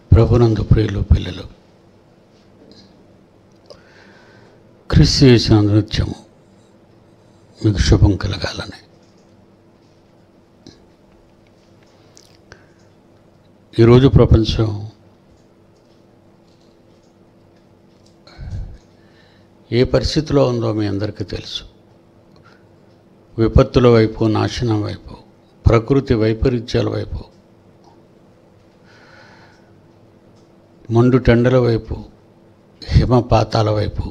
ప్రభునందు ప్రియులు పిల్లలు క్రీస్తు చేసిన నృత్యము మీకు శుభం కలగాలని ఈరోజు ప్రపంచం ఏ పరిస్థితిలో ఉందో మీ అందరికీ తెలుసు విపత్తుల వైపు నాశనం వైపు ప్రకృతి వైపరీత్యాల వైపు మండు టెండల వైపు హిమపాతాల వైపు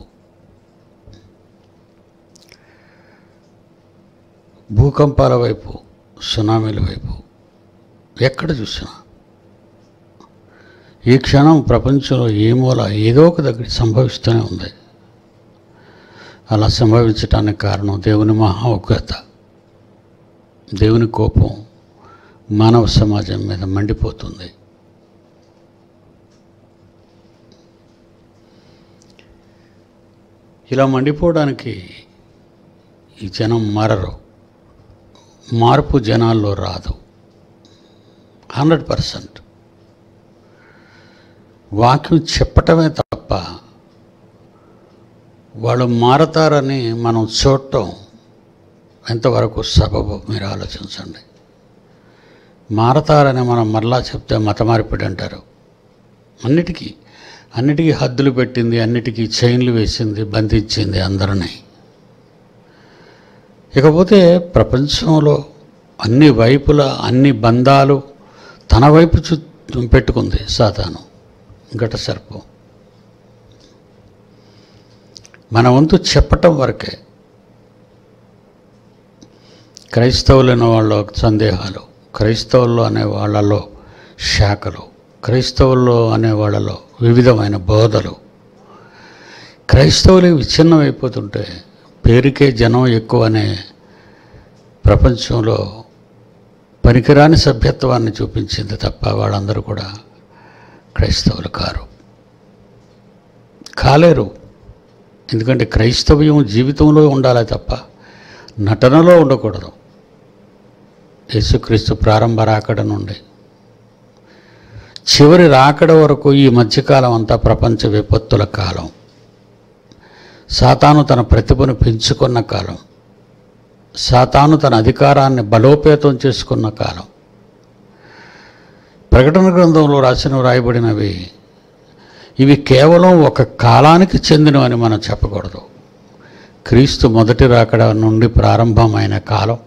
భూకంపాల వైపు సునామీల వైపు ఎక్కడ చూసినా ఈ క్షణం ప్రపంచంలో ఏ మూల ఏదో ఒక దగ్గర సంభవిస్తూనే ఉంది అలా సంభవించటానికి కారణం దేవుని మహా ఉగ్రత దేవుని కోపం మానవ సమాజం మీద మండిపోతుంది ఇలా మండిపోవడానికి ఈ జనం మారరు మార్పు జనాల్లో రాదు హండ్రెడ్ పర్సెంట్ వాక్యం చెప్పటమే తప్ప వాళ్ళు మారతారని మనం చూడటం ఎంతవరకు సబబు మీరు ఆలోచించండి మారతారని మనం మరలా చెప్తే మత మార్పిడి అంటారు అన్నిటికీ అన్నిటికీ హద్దులు పెట్టింది అన్నిటికీ చైన్లు వేసింది బంధించింది అందరినీ ఇకపోతే ప్రపంచంలో అన్ని వైపుల అన్ని బంధాలు తన వైపు చు పెట్టుకుంది సాతాను ఘట సర్పం మన వంతు చెప్పటం వరకే క్రైస్తవులైన వాళ్ళ సందేహాలు క్రైస్తవుల్లో అనే వాళ్ళలో శాఖలు క్రైస్తవుల్లో అనే వాళ్ళలో వివిధమైన బోధలు క్రైస్తవులు విచ్ఛిన్నమైపోతుంటే పేరుకే జనం ఎక్కువ అనే ప్రపంచంలో పనికిరాని సభ్యత్వాన్ని చూపించింది తప్ప వాళ్ళందరూ కూడా క్రైస్తవులు కారు కాలేరు ఎందుకంటే క్రైస్తవ్యం జీవితంలో ఉండాలి తప్ప నటనలో ఉండకూడదు యేసుక్రీస్తు ప్రారంభ రాకడ నుండి చివరి రాకడ వరకు ఈ మధ్యకాలం అంతా ప్రపంచ విపత్తుల కాలం సాతాను తన ప్రతిభను పెంచుకున్న కాలం సాతాను తన అధికారాన్ని బలోపేతం చేసుకున్న కాలం ప్రకటన గ్రంథంలో రాసిన రాయబడినవి ఇవి కేవలం ఒక కాలానికి చెందినవని మనం చెప్పకూడదు క్రీస్తు మొదటి రాకడ నుండి ప్రారంభమైన కాలం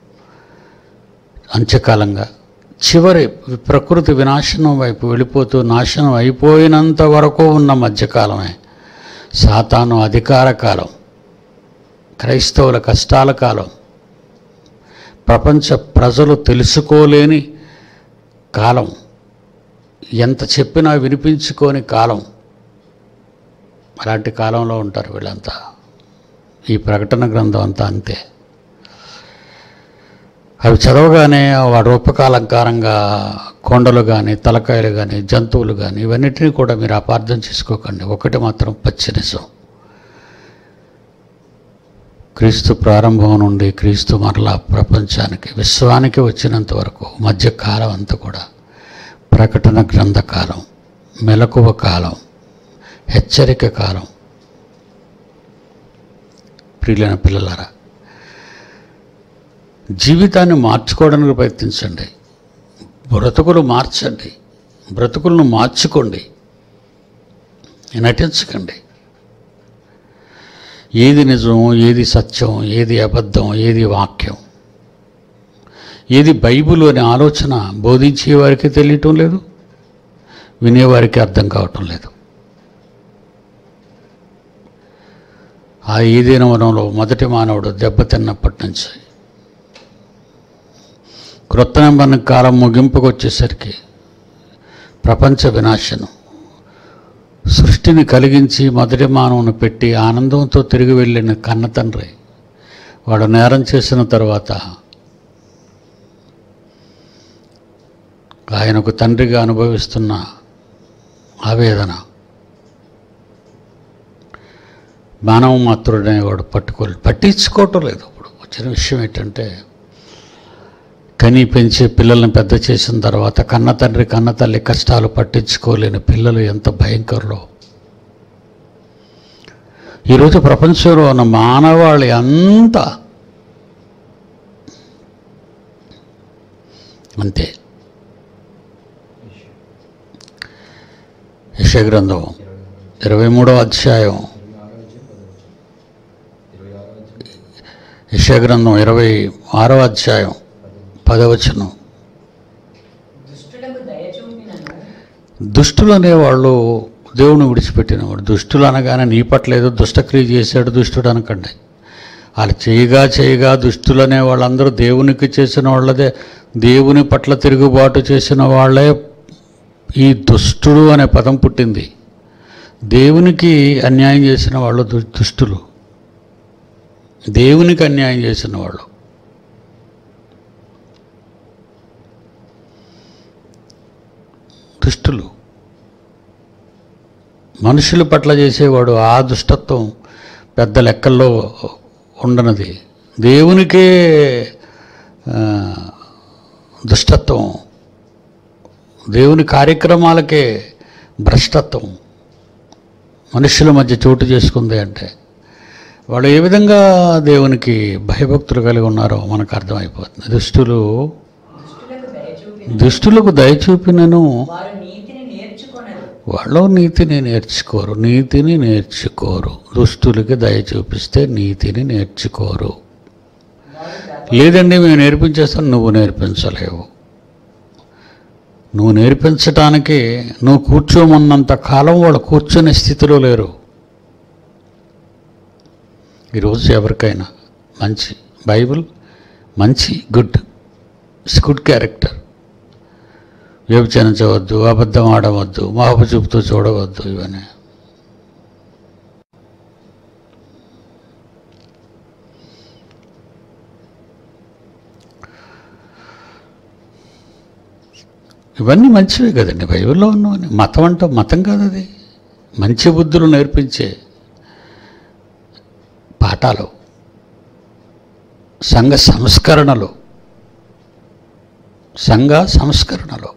అంత్యకాలంగా చివరి ప్రకృతి వినాశనం వైపు వెళ్ళిపోతూ నాశనం అయిపోయినంత వరకు ఉన్న మధ్యకాలమే సాతాను అధికార కాలం క్రైస్తవుల కష్టాల కాలం ప్రపంచ ప్రజలు తెలుసుకోలేని కాలం ఎంత చెప్పినా వినిపించుకోని కాలం అలాంటి కాలంలో ఉంటారు వీళ్ళంతా ఈ ప్రకటన గ్రంథం అంతా అంతే అవి చదవగానే ఆ రూపకాలంకారంగా కొండలు కానీ తలకాయలు కానీ జంతువులు కానీ ఇవన్నిటినీ కూడా మీరు అపార్థం చేసుకోకండి ఒకటి మాత్రం పచ్చినిజం క్రీస్తు ప్రారంభం నుండి క్రీస్తు మరలా ప్రపంచానికి విశ్వానికి వచ్చినంత వరకు మధ్యకాలం అంతా కూడా ప్రకటన గ్రంథకాలం మెలకువ కాలం హెచ్చరిక కాలం ప్రియులైన పిల్లలారా జీవితాన్ని మార్చుకోవడానికి ప్రయత్నించండి బ్రతుకులు మార్చండి బ్రతుకులను మార్చుకోండి నటించకండి ఏది నిజం ఏది సత్యం ఏది అబద్ధం ఏది వాక్యం ఏది బైబిల్ అనే ఆలోచన బోధించేవారికి తెలియటం లేదు వినేవారికి అర్థం కావటం లేదు ఆ ఏదైనా వనంలో మొదటి మానవుడు దెబ్బతిన్నప్పటి నుంచి క్రొత్త నిబంధన కాలం ముగింపుకు వచ్చేసరికి ప్రపంచ వినాశనం సృష్టిని కలిగించి మొదటి మానవుని పెట్టి ఆనందంతో తిరిగి వెళ్ళిన కన్న తండ్రి వాడు నేరం చేసిన తర్వాత ఆయనకు తండ్రిగా అనుభవిస్తున్న ఆవేదన మానవ మాతృడనేవాడు పట్టుకో పట్టించుకోవటం లేదు ఇప్పుడు వచ్చిన విషయం ఏంటంటే కని పెంచి పిల్లల్ని పెద్ద చేసిన తర్వాత కన్న తండ్రి కన్న తల్లి కష్టాలు పట్టించుకోలేని పిల్లలు ఎంత భయంకరులో ఈరోజు ప్రపంచంలో ఉన్న మానవాళి అంతా అంతే యశగ్రంథం ఇరవై మూడవ అధ్యాయం యశగ్రంథం ఇరవై ఆరో అధ్యాయం పదవచనం దుష్టులకు దయ చూపినను దుష్టులు అనేవాళ్ళు దేవుని విడిచిపెట్టినవాడు దుష్టులు అనగానే నీ పట్ల ఏదో దుష్టక్రియ చేశాడు దుష్టుడు అనకండి వాళ్ళు చేయగా చేయగా దుష్టులు అనే వాళ్ళందరూ దేవునికి చేసిన వాళ్ళదే దేవుని పట్ల తిరుగుబాటు చేసిన వాళ్ళే ఈ దుష్టుడు అనే పదం పుట్టింది దేవునికి అన్యాయం చేసిన వాళ్ళు దు- దుష్టులు దేవునికి అన్యాయం చేసిన వాళ్ళు దుష్టులు మనుషుల పట్ల చేసేవాడు ఆ దుష్టత్వం పెద్ద లెక్కల్లో ఉండనది దేవునికే ఆ, దుష్టత్వం దేవుని కార్యక్రమాలకే భ్రష్టత్వం మనుషుల మధ్య చోటు చేసుకుంది అంటే వాళ్ళు ఏ విధంగా దేవునికి భయభక్తులు కలిగి ఉన్నారో మనకు అర్థమైపోతుంది దుష్టులు దుష్టులకు దయ చూపిన దుష్టులకు దయ చూపినను వారు నీతిని నేర్చుకొనరు వాళ్ళు నీతిని నేర్చుకోరు నీతిని నేర్చుకోరు దుష్టులకి దయ చూపిస్తే నీతిని నేర్చుకోరు వారు గర్వ- లేదండి మేము నేర్పించేస్తాను నువ్వు నేర్పించలేవు నువ్వు నేర్పించటానికి నువ్వు కూర్చోమన్నంత కాలం వాళ్ళు కూర్చునే స్థితిలో లేరు ఈరోజు ఎవరికైనా మంచి బైబిల్ మంచి గుడ్ గుడ్ క్యారెక్టర్ వ్యభిచరించవద్దు అబద్ధం ఆడవద్దు మాపు చూపుతూ చూడవద్దు ఇవన్నీ ఇవన్నీ మంచివే కదండి బైబిల్లో ఉన్నవని మతం అంటే మతం కాదు అది మంచి బుద్ధులు నేర్పించే పాఠాలు సంఘ సంస్కరణలు సంఘ సంస్కరణలు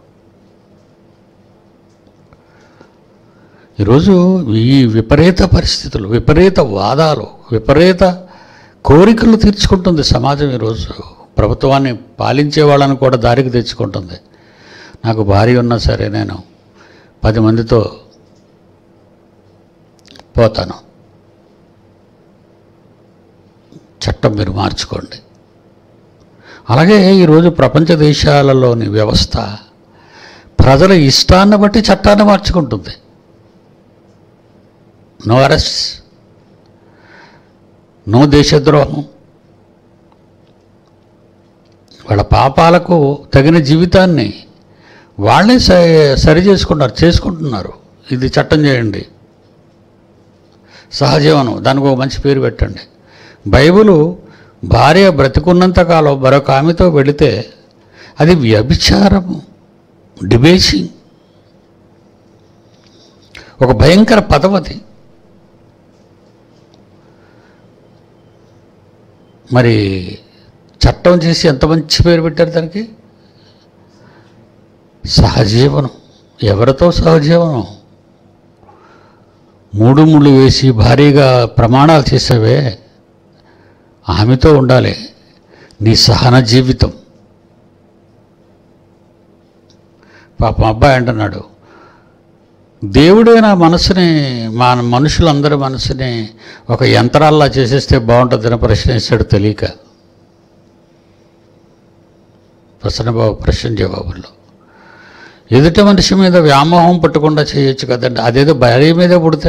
ఈరోజు ఈ విపరీత పరిస్థితులు విపరీత వాదాలు విపరీత కోరికలు తీర్చుకుంటుంది సమాజం ఈరోజు ప్రభుత్వాన్ని పాలించే వాళ్ళని కూడా దారికి తెచ్చుకుంటుంది నాకు భార్య ఉన్నా సరే నేను పది మందితో పోతాను చట్టం మీరు మార్చుకోండి అలాగే ఈరోజు ప్రపంచ దేశాలలోని వ్యవస్థ ప్రజల ఇష్టాన్ని బట్టి చట్టాన్ని మార్చుకుంటుంది నో అరెస్ట్ నో దేశద్రోహం వాళ్ళ పాపాలకు తగిన జీవితాన్ని వాళ్ళే స- సరి చేసుకున్నారు చేసుకుంటున్నారు ఇది చట్టం చేయండి సహజీవనం దానికి ఒక మంచి పేరు పెట్టండి బైబిలు భార్య బ్రతికున్నంత కాలం మరొక ఆమెతో వెళితే అది వ్యభిచారము డిబేసింగ్ ఒక భయంకర పదవది మరి చట్టం చేసి ఎంత మంచి పేరు పెట్టారు దానికి సహజీవనం ఎవరితో సహజీవనం మూడు ముళ్ళు వేసి భారీగా ప్రమాణాలు చేసావే ఆమెతో ఉండాలి నీ సహన జీవితం పాపం అబ్బాయి అంటున్నాడు దేవుడే నా మనసుని మా మనుషులందరి మనసుని ఒక యంత్రాల్లా చేసేస్తే బాగుంటుందని ప్రశ్న వేశాడు తెలియక ప్రసన్నబాబు ప్రశ్న జవాబుల్లో ఎదుటి మనిషి మీద వ్యామోహం పట్టకుండా చేయొచ్చు కదండి అదేదో భార్య మీదే పుడితే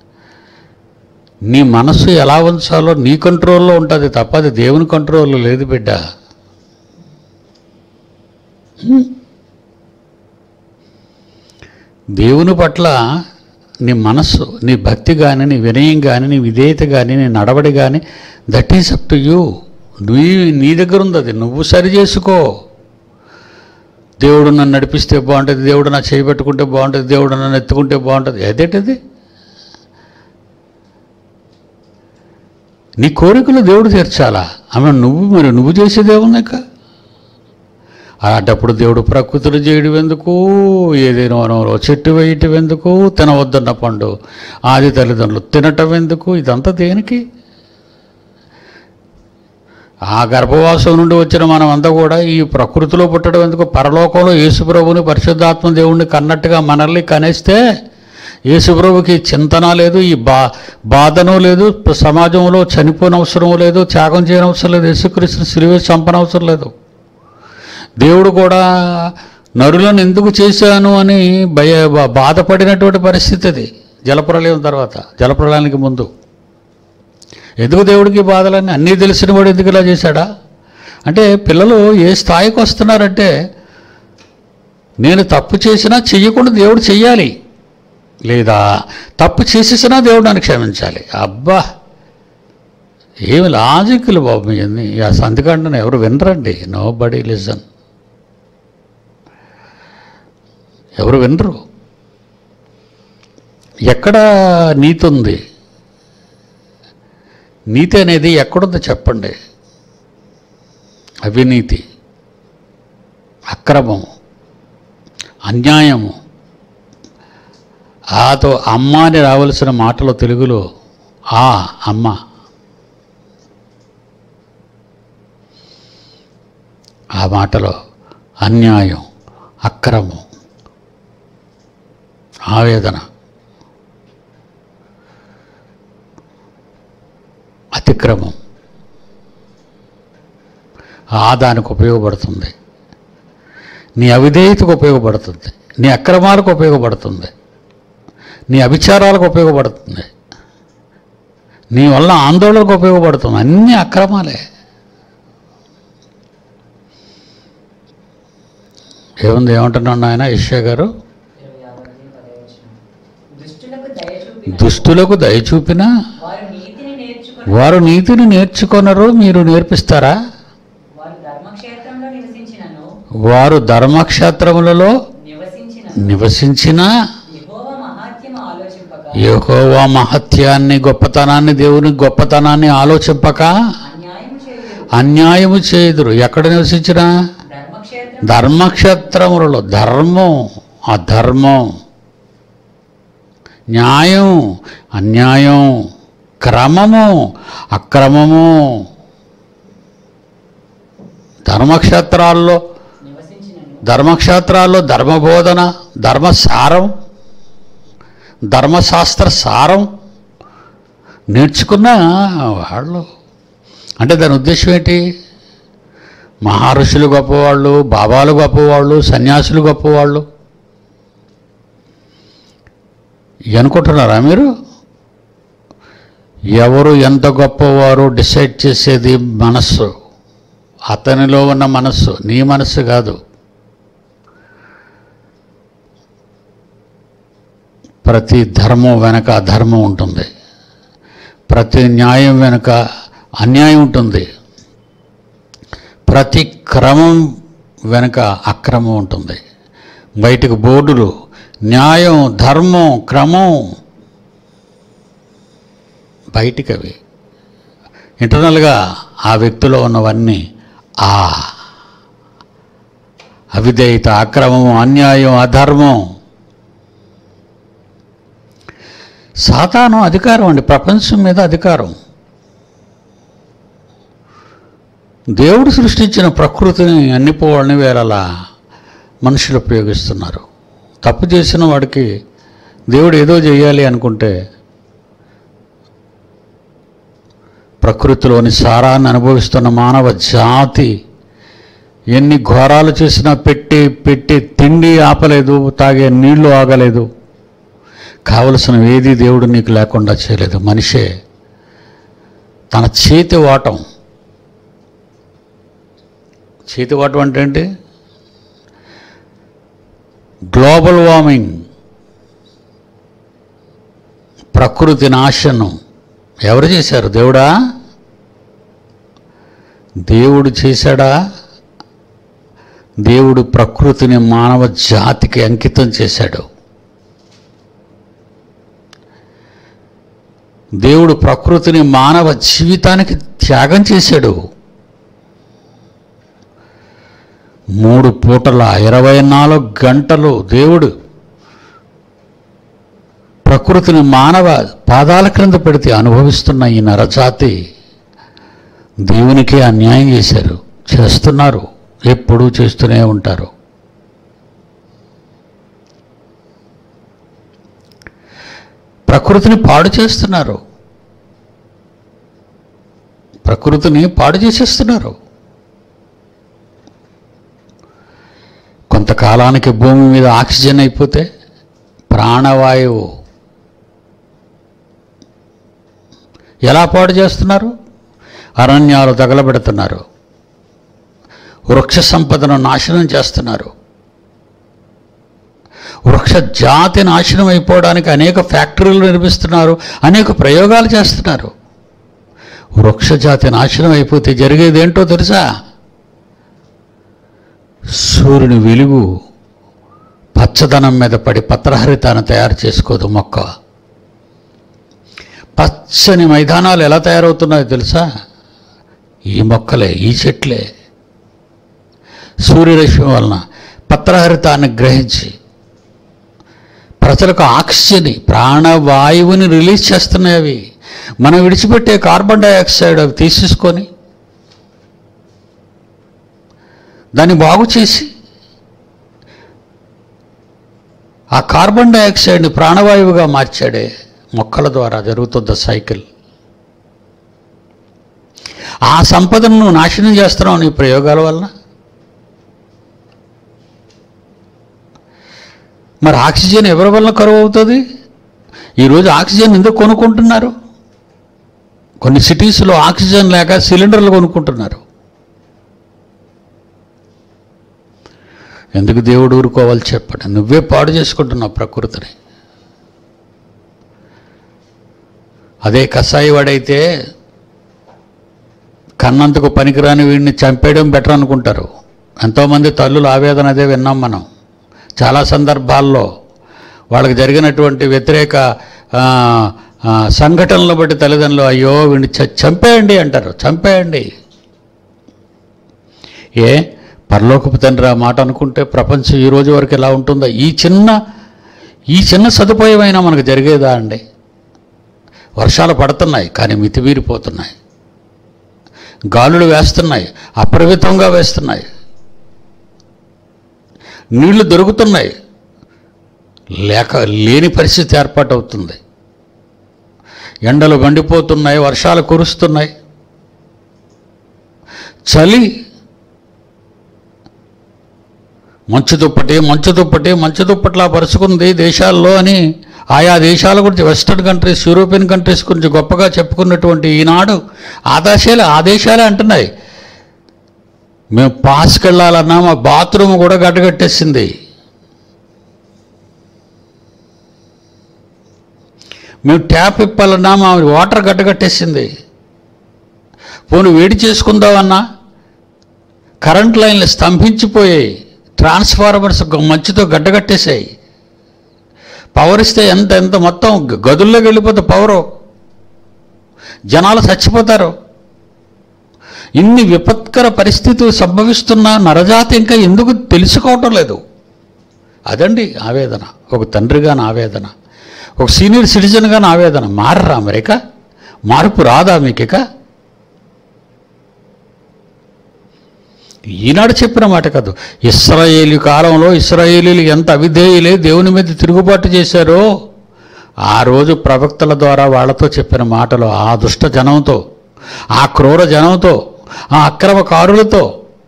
నీ మనసు ఎలా ఉంచాలో నీ కంట్రోల్లో ఉంటుంది తప్ప అది దేవుని కంట్రోల్లో లేదు బిడ్డ హ్మ్. దేవుని పట్ల నీ మనస్సు నీ భక్తి కానీ నీ వినయం కానీ నీ విధేయత కానీ నీ నడవడి కానీ that is up to you నీ నీ దగ్గర ఉంది అది నువ్వు సరి చేసుకో దేవుడు నన్ను నడిపిస్తే బాగుంటుంది దేవుడు నా చేయి పెట్టుకుంటే బాగుంటుంది దేవుడు నన్ను ఎత్తుకుంటే బాగుంటుంది అదేంటిది నీ కోరికలు దేవుడు తీర్చాలా ఆమె నువ్వు మరి నువ్వు చేసేదేమున్నాక అలాంటప్పుడు దేవుడు ప్రకృతిని చేయడం ఎందుకు ఏదైనా వనంలో చెట్టు వేయటం ఎందుకు తినవద్దన్న పండు ఆది తల్లిదండ్రులు తినటం ఎందుకు ఇదంతా దేనికి ఆ గర్భవాసం నుండి వచ్చిన మనమంతా కూడా ఈ ప్రకృతిలో పుట్టడం ఎందుకు పరలోకంలో యేసుప్రభుని పరిశుద్ధాత్మ దేవుణ్ణి కన్నట్టుగా మనల్ని కనేస్తే యేసుప్రభుకి చింతన లేదు ఈ బా బాధను లేదు సమాజంలో చనిపోనవసరం లేదు త్యాగం చేయనవసరం లేదు యేసుక్రీస్తు సిలువ చంపనవసరం లేదు దేవుడు కూడా నరులను ఎందుకు చేశాను అని భయ బా- బాధపడినటువంటి పరిస్థితి అది జలప్రలయం తర్వాత జలప్రలయానికి ముందు ఎందుకు దేవుడికి ఈ బాధలన్నీ అన్నీ తెలిసిన వాడు ఎందుకు ఇలా చేశాడా అంటే పిల్లలు ఏ స్థాయికి వస్తున్నారంటే నేను తప్పు చేసినా చెయ్యకుండా దేవుడు చెయ్యాలి లేదా తప్పు చేసేసినా దేవుడు నన్ను క్షమించాలి అబ్బా ఏమి లాజిక్లు బాబు మీ అన్ని ఆ సంధికాండను ఎవరు వినరండి నో బడీ లిజన్ ఎవరు వినరు ఎక్కడ నీతి ఉంది నీతి అనేది ఎక్కడుందో చెప్పండి అవినీతి అక్రమము అన్యాయము ఆతో అమ్మ అని రావలసిన మాటలో తెలుగులో ఆ అమ్మ ఆ మాటలో అన్యాయం అక్రమం ఆవేదన అతిక్రమం ఆ దానికి ఉపయోగపడుతుంది నీ అవిధేయతకు ఉపయోగపడుతుంది నీ అక్రమాలకు ఉపయోగపడుతుంది నీ అభిచారాలకు ఉపయోగపడుతుంది నీ వల్ల ఆందోళనకు ఉపయోగపడుతుంది అన్ని అక్రమాలే ఏముంది ఏమంటున్నాడు ఆయన ఇష్యా గారు ఇరవై ఆరో అధ్యాయం పదవ వచనం. దుష్టులకు దయ చూపిన దుష్టులకు దయ చూపినా వారు నీతిని నేర్చుకుని వారు నీతిని నేర్చుకొనరు మీరు నేర్పిస్తారా వారు ధర్మక్షేత్రంలో నివసించినను వారు ధర్మక్షేత్రములలో నివసించిన నివసించిన యెహోవా మహాత్యం ఆలోచింపక యెహోవా మహత్యాన్ని గొప్పతనాన్ని దేవుని గొప్పతనాన్ని ఆలోచింపక అన్యాయం చేయరు అన్యాయము చేయుదురు ఎక్కడ నివసించిన ధర్మక్షేత్రం ధర్మక్షేత్రములలో ధర్మం అధర్మం న్యాయం అన్యాయం క్రమము అక్రమము ధర్మక్షేత్రాల్లో నివసించినను ధర్మక్షేత్రాల్లో ధర్మబోధన ధర్మసారం ధర్మశాస్త్ర సారం నేర్చుకున్న వాళ్ళు అంటే దాని ఉద్దేశం ఏంటి మహర్షులు గొప్పవాళ్ళు బాబాలు గొప్పవాళ్ళు సన్యాసులు గొప్పవాళ్ళు ఇవి అనుకుంటున్నారా మీరు ఎవరు ఎంత గొప్పవారు డిసైడ్ చేసేది మనస్సు అతనిలో ఉన్న మనస్సు నీ మనస్సు కాదు ప్రతి ధర్మం వెనక అధర్మం ఉంటుంది ప్రతి న్యాయం వెనుక అన్యాయం ఉంటుంది ప్రతి క్రమం వెనుక అక్రమం ఉంటుంది బయటకు బోర్డులు న్యాయం ధర్మం క్రమం బయటికి అవి ఇంటర్నల్గా ఆ వ్యక్తిలో ఉన్నవన్నీ ఆ అవిధేయత అక్రమం అన్యాయం అధర్మం సాతాను అధికారం అండి ప్రపంచం మీద అధికారం దేవుడు సృష్టించిన ప్రకృతిని అన్ని పోవాలని వేళలా మనుషులు ఉపయోగిస్తున్నారు తప్పు చేసిన వాడికి దేవుడు ఏదో చేయాలి అనుకుంటే ప్రకృతిలోని సారాన్ని అనుభవిస్తున్న మానవ జాతి ఎన్ని ఘోరాలు చేసినా పెట్టి పెట్టి తిండి ఆపలేదు తాగే నీళ్లు ఆగలేదు కావలసిన ఏది దేవుడు నీకు లేకుండా చేయలేదు మనిషే తన చేతి వాటం చేతి వాటం అంటే ఏంటి గ్లోబల్ వార్మింగ్ ప్రకృతి నాశనం ఎవరు చేశారు దేవుడా దేవుడు చేశాడా దేవుడు ప్రకృతిని మానవ జాతికి అంకితం చేశాడు దేవుడు ప్రకృతిని మానవ జీవితానికి త్యాగం చేశాడు మూడు పూటల ఇరవై నాలుగు గంటలు దేవుడు ప్రకృతిని మానవ పాదాల క్రింద పెడితే అనుభవిస్తున్న ఈ నరజాతి దేవునికే అన్యాయం చేశారు చేస్తున్నారు ఎప్పుడూ చేస్తూనే ఉంటారు ప్రకృతిని పాడు చేస్తున్నారు ప్రకృతిని పాడు చేసేస్తున్నారు కొంతకాలానికి భూమి మీద ఆక్సిజన్ అయిపోతే ప్రాణవాయువు ఎలా పాడు చేస్తున్నారు అరణ్యాలు తగలబెడుతున్నారు వృక్ష సంపదను నాశనం చేస్తున్నారు వృక్ష జాతి నాశనం అయిపోవడానికి అనేక ఫ్యాక్టరీలు నిర్మిస్తున్నారు అనేక ప్రయోగాలు చేస్తున్నారు వృక్ష జాతి నాశనం అయిపోతే జరిగేది ఏంటో తెలుసా సూర్యుని వెలుగు పచ్చదనం మీద పడి పత్రహరితాన్ని తయారు చేసుకోదు మొక్క పచ్చని మైదానాలు ఎలా తయారవుతున్నాయో తెలుసా ఈ మొక్కలే ఈ చెట్లే సూర్యరశ్మి వలన పత్రహరితాన్ని గ్రహించి ప్రజలకు ఆక్సిజన్ ప్రాణవాయువుని రిలీజ్ చేస్తున్నాయి అవి మనం విడిచిపెట్టే కార్బన్ డైఆక్సైడ్ అవి తీసేసుకొని దాన్ని బాగు చేసి ఆ కార్బన్ డైఆక్సైడ్ని ప్రాణవాయువుగా మార్చాడే మొక్కల ద్వారా జరుగుతున్న సైకిల్ ఆ సంపదను నువ్వు నాశనం చేస్తున్నావు నీ ప్రయోగాల వలన మరి ఆక్సిజన్ ఎవరి వలన కరువు అవుతుంది ఈరోజు ఆక్సిజన్ ఎందుకు కొనుక్కుంటున్నారు కొన్ని సిటీస్లో ఆక్సిజన్ లేక సిలిండర్లు కొనుక్కుంటున్నారు ఎందుకు దేవుడు ఊరుకోవాలి చెప్పండి నువ్వే పాడు చేసుకుంటున్నావు ప్రకృతిని అదే కషాయి వాడైతే కన్నందుకు పనికిరాని వీడిని చంపేయడం బెటర్ అనుకుంటారు ఎంతోమంది తల్లుల ఆవేదన అదే విన్నాం మనం చాలా సందర్భాల్లో వాళ్ళకి జరిగినటువంటి వ్యతిరేక ఆ, ఆ, సంఘటనలు బట్టి తల్లిదండ్రులు అయ్యో వీడిని చ- చంపేయండి అంటారు చంపేయండి ఏ పరలోకపు తండ్రి ఆ మాట అనుకుంటే ప్రపంచం ఈ రోజు వరకు ఎలా ఉంటుందో ఈ చిన్న ఈ చిన్న సదుపాయమైనా మనకు జరిగేదా అండి వర్షాలు పడుతున్నాయి కానీ మితిమీరిపోతున్నాయి గాలులు వేస్తున్నాయి అప్రమితంగా వేస్తున్నాయి నీళ్లు దొరుకుతున్నాయి లేక లేని పరిస్థితి ఏర్పాటవుతుంది ఎండలు మండిపోతున్నాయి వర్షాలు కురుస్తున్నాయి చలి మంచు దుప్పటి మంచు దుప్పటి మంచు దుప్పట్లా పరుచుకుంది దేశాల్లో అని ఆయా దేశాల గురించి వెస్టర్న్ కంట్రీస్ యూరోపియన్ కంట్రీస్ గురించి గొప్పగా చెప్పుకున్నటువంటి ఈనాడు ఆ దేశాలే ఆ దేశాలే అంటున్నాయి మేము పాస్కి వెళ్ళాలన్నా మా బాత్రూమ్ కూడా గడ్డగట్టేసింది మేము ట్యాప్ ఇప్పాలన్నా మా వాటర్ గడ్డగట్టేసింది పోను వేడి చేసుకుందామన్నా కరెంట్ లైన్లు స్తంభించిపోయాయి ట్రాన్స్ఫార్మర్స్ గ- మంచుతో గడ్డగట్టేశాయి పవర్ ఇస్తే ఎంత ఎంత మొత్తం గ- గదుల్లోకి వెళ్ళిపోతే పవరు జనాలు చచ్చిపోతారు ఇన్ని విపత్కర పరిస్థితులు సంభవిస్తున్న నరజాతి ఇంకా ఎందుకు తెలుసుకోవటం లేదు అదండి ఆవేదన ఒక తండ్రిగా నా ఆవేదన ఒక సీనియర్ సిటిజన్గా నా ఆవేదన మారరా అమెరికా మార్పు రాదా మీకు ఇక ఈనాడు చెప్పిన మాట కాదు ఇస్రాయేలీ కాలంలో ఇస్రాయేలీలు ఎంత అవిధేయులే దేవుని మీద తిరుగుబాటు చేశారో ఆ రోజు ప్రవక్తల ద్వారా వాళ్ళతో చెప్పిన మాటలు ఆ దుష్ట జనంతో ఆ క్రూర జనంతో ఆ అక్రమకారులతో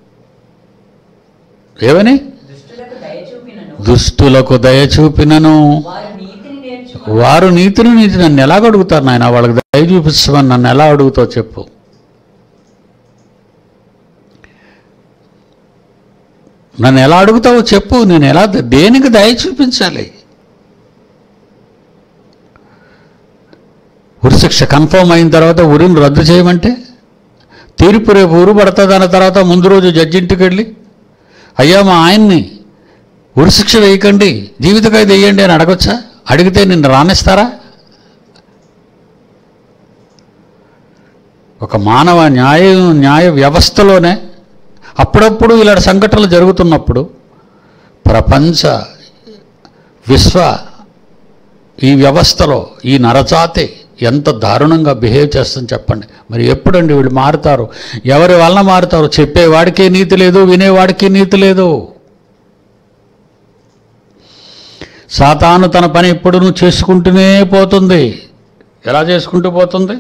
ఏమని దుష్టులకు దయ చూపినను దుష్టులకు దయ చూపినను వారు నీతిని నేర్చుకుని వారు నీతిని నీతి నన్ను ఎలాగ అడుగుతారు నాయన వాళ్ళకి దయ చూపిస్తామని నన్ను ఎలా అడుగుతావు చెప్పు నన్ను ఎలా అడుగుతావో చెప్పు నేను ఎలా దేనికి దయ చూపించాలి ఉరిశిక్ష కన్ఫర్మ్ అయిన తర్వాత ఉరిని రద్దు చేయమంటే తీర్పు రేపు ఊరు పడుతుంది అన్న తర్వాత ముందు రోజు జడ్జి ఇంటికి వెళ్ళి అయ్యా మా ఆయన్ని ఉరిశిక్ష వేయకండి జీవిత ఖైదు వేయండి అని అడగొచ్చా అడిగితే నిన్ను రానిస్తారా ఒక మానవ న్యాయ న్యాయ వ్యవస్థలోనే అప్పుడప్పుడు ఇలాంటి సంఘటనలు జరుగుతున్నప్పుడు ప్రపంచ విశ్వ ఈ వ్యవస్థలో ఈ నరజాతి ఎంత దారుణంగా బిహేవ్ చేస్తుందని చెప్పండి మరి ఎప్పుడండి వీళ్ళు మారుతారు ఎవరి వలన మారుతారు చెప్పేవాడికే నీతి లేదు వినేవాడికి నీతి లేదు సాతాను తన పని ఎప్పుడునూ చేసుకుంటూనే పోతుంది ఎలా చేసుకుంటూ పోతుంది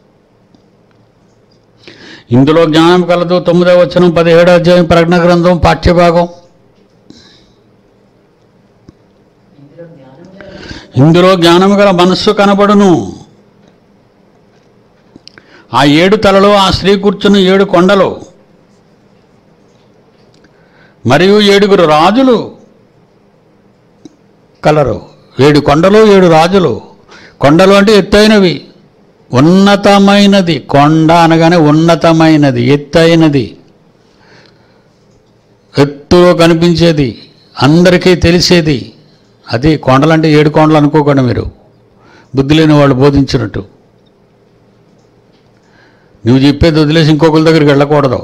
ఇందులో జ్ఞానం కలదు తొమ్మిదవ వచనం పదిహేడో అధ్యాయం ప్రజ్ఞ గ్రంథం పాఠ్యభాగం ఇందులో జ్ఞానం గల ఇందులో జ్ఞానము గల మనస్సు కనబడును ఆ ఏడు తలలో ఆ స్త్రీ కూర్చున్న ఏడు కొండలు మరియు ఏడుగురు రాజులు కలరు ఏడు కొండలు ఏడు రాజులు కొండలు అంటే ఎత్తైనవి ఉన్నతమైనది కొండ అనగానే ఉన్నతమైనది ఎత్తైనది ఎత్తులో కనిపించేది అందరికీ తెలిసేది అది కొండలంటే ఏడు కొండలు అనుకోకండి మీరు బుద్ధి లేని వాళ్ళు బోధించినట్టు నువ్వు చెప్పేది వదిలేసి ఇంకొకరి దగ్గరికి వెళ్ళకూడదు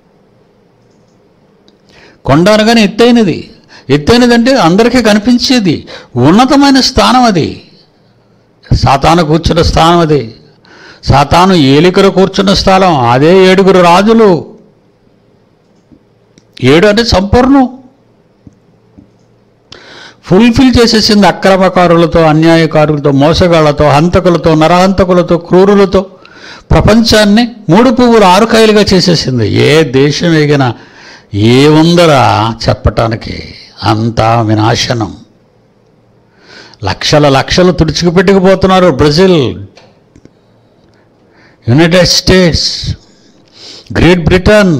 కొండ అనగానే ఎత్తైనది ఎత్తైనది అంటే అందరికీ కనిపించేది ఉన్నతమైన స్థానం అది సాతాను కూర్చున్న స్థానం అది సాతాను ఏలికలు కూర్చున్న స్థలం అదే ఏడుగురు రాజులు ఏడు అంటే సంపూర్ణం ఫుల్ఫిల్ చేసేసింది అక్రమకారులతో అన్యాయకారులతో మోసగాళ్లతో హంతకులతో నరహంతకులతో క్రూరులతో ప్రపంచాన్ని మూడు పువ్వులు ఆరు కాయలుగా చేసేసింది ఏ దేశం ఎగినా ఏముందరా చెప్పటానికి అంతా వినాశనం లక్షల లక్షలు తుడుచుకుపెట్టుకుపోతున్నారు Brazil United States Great Britain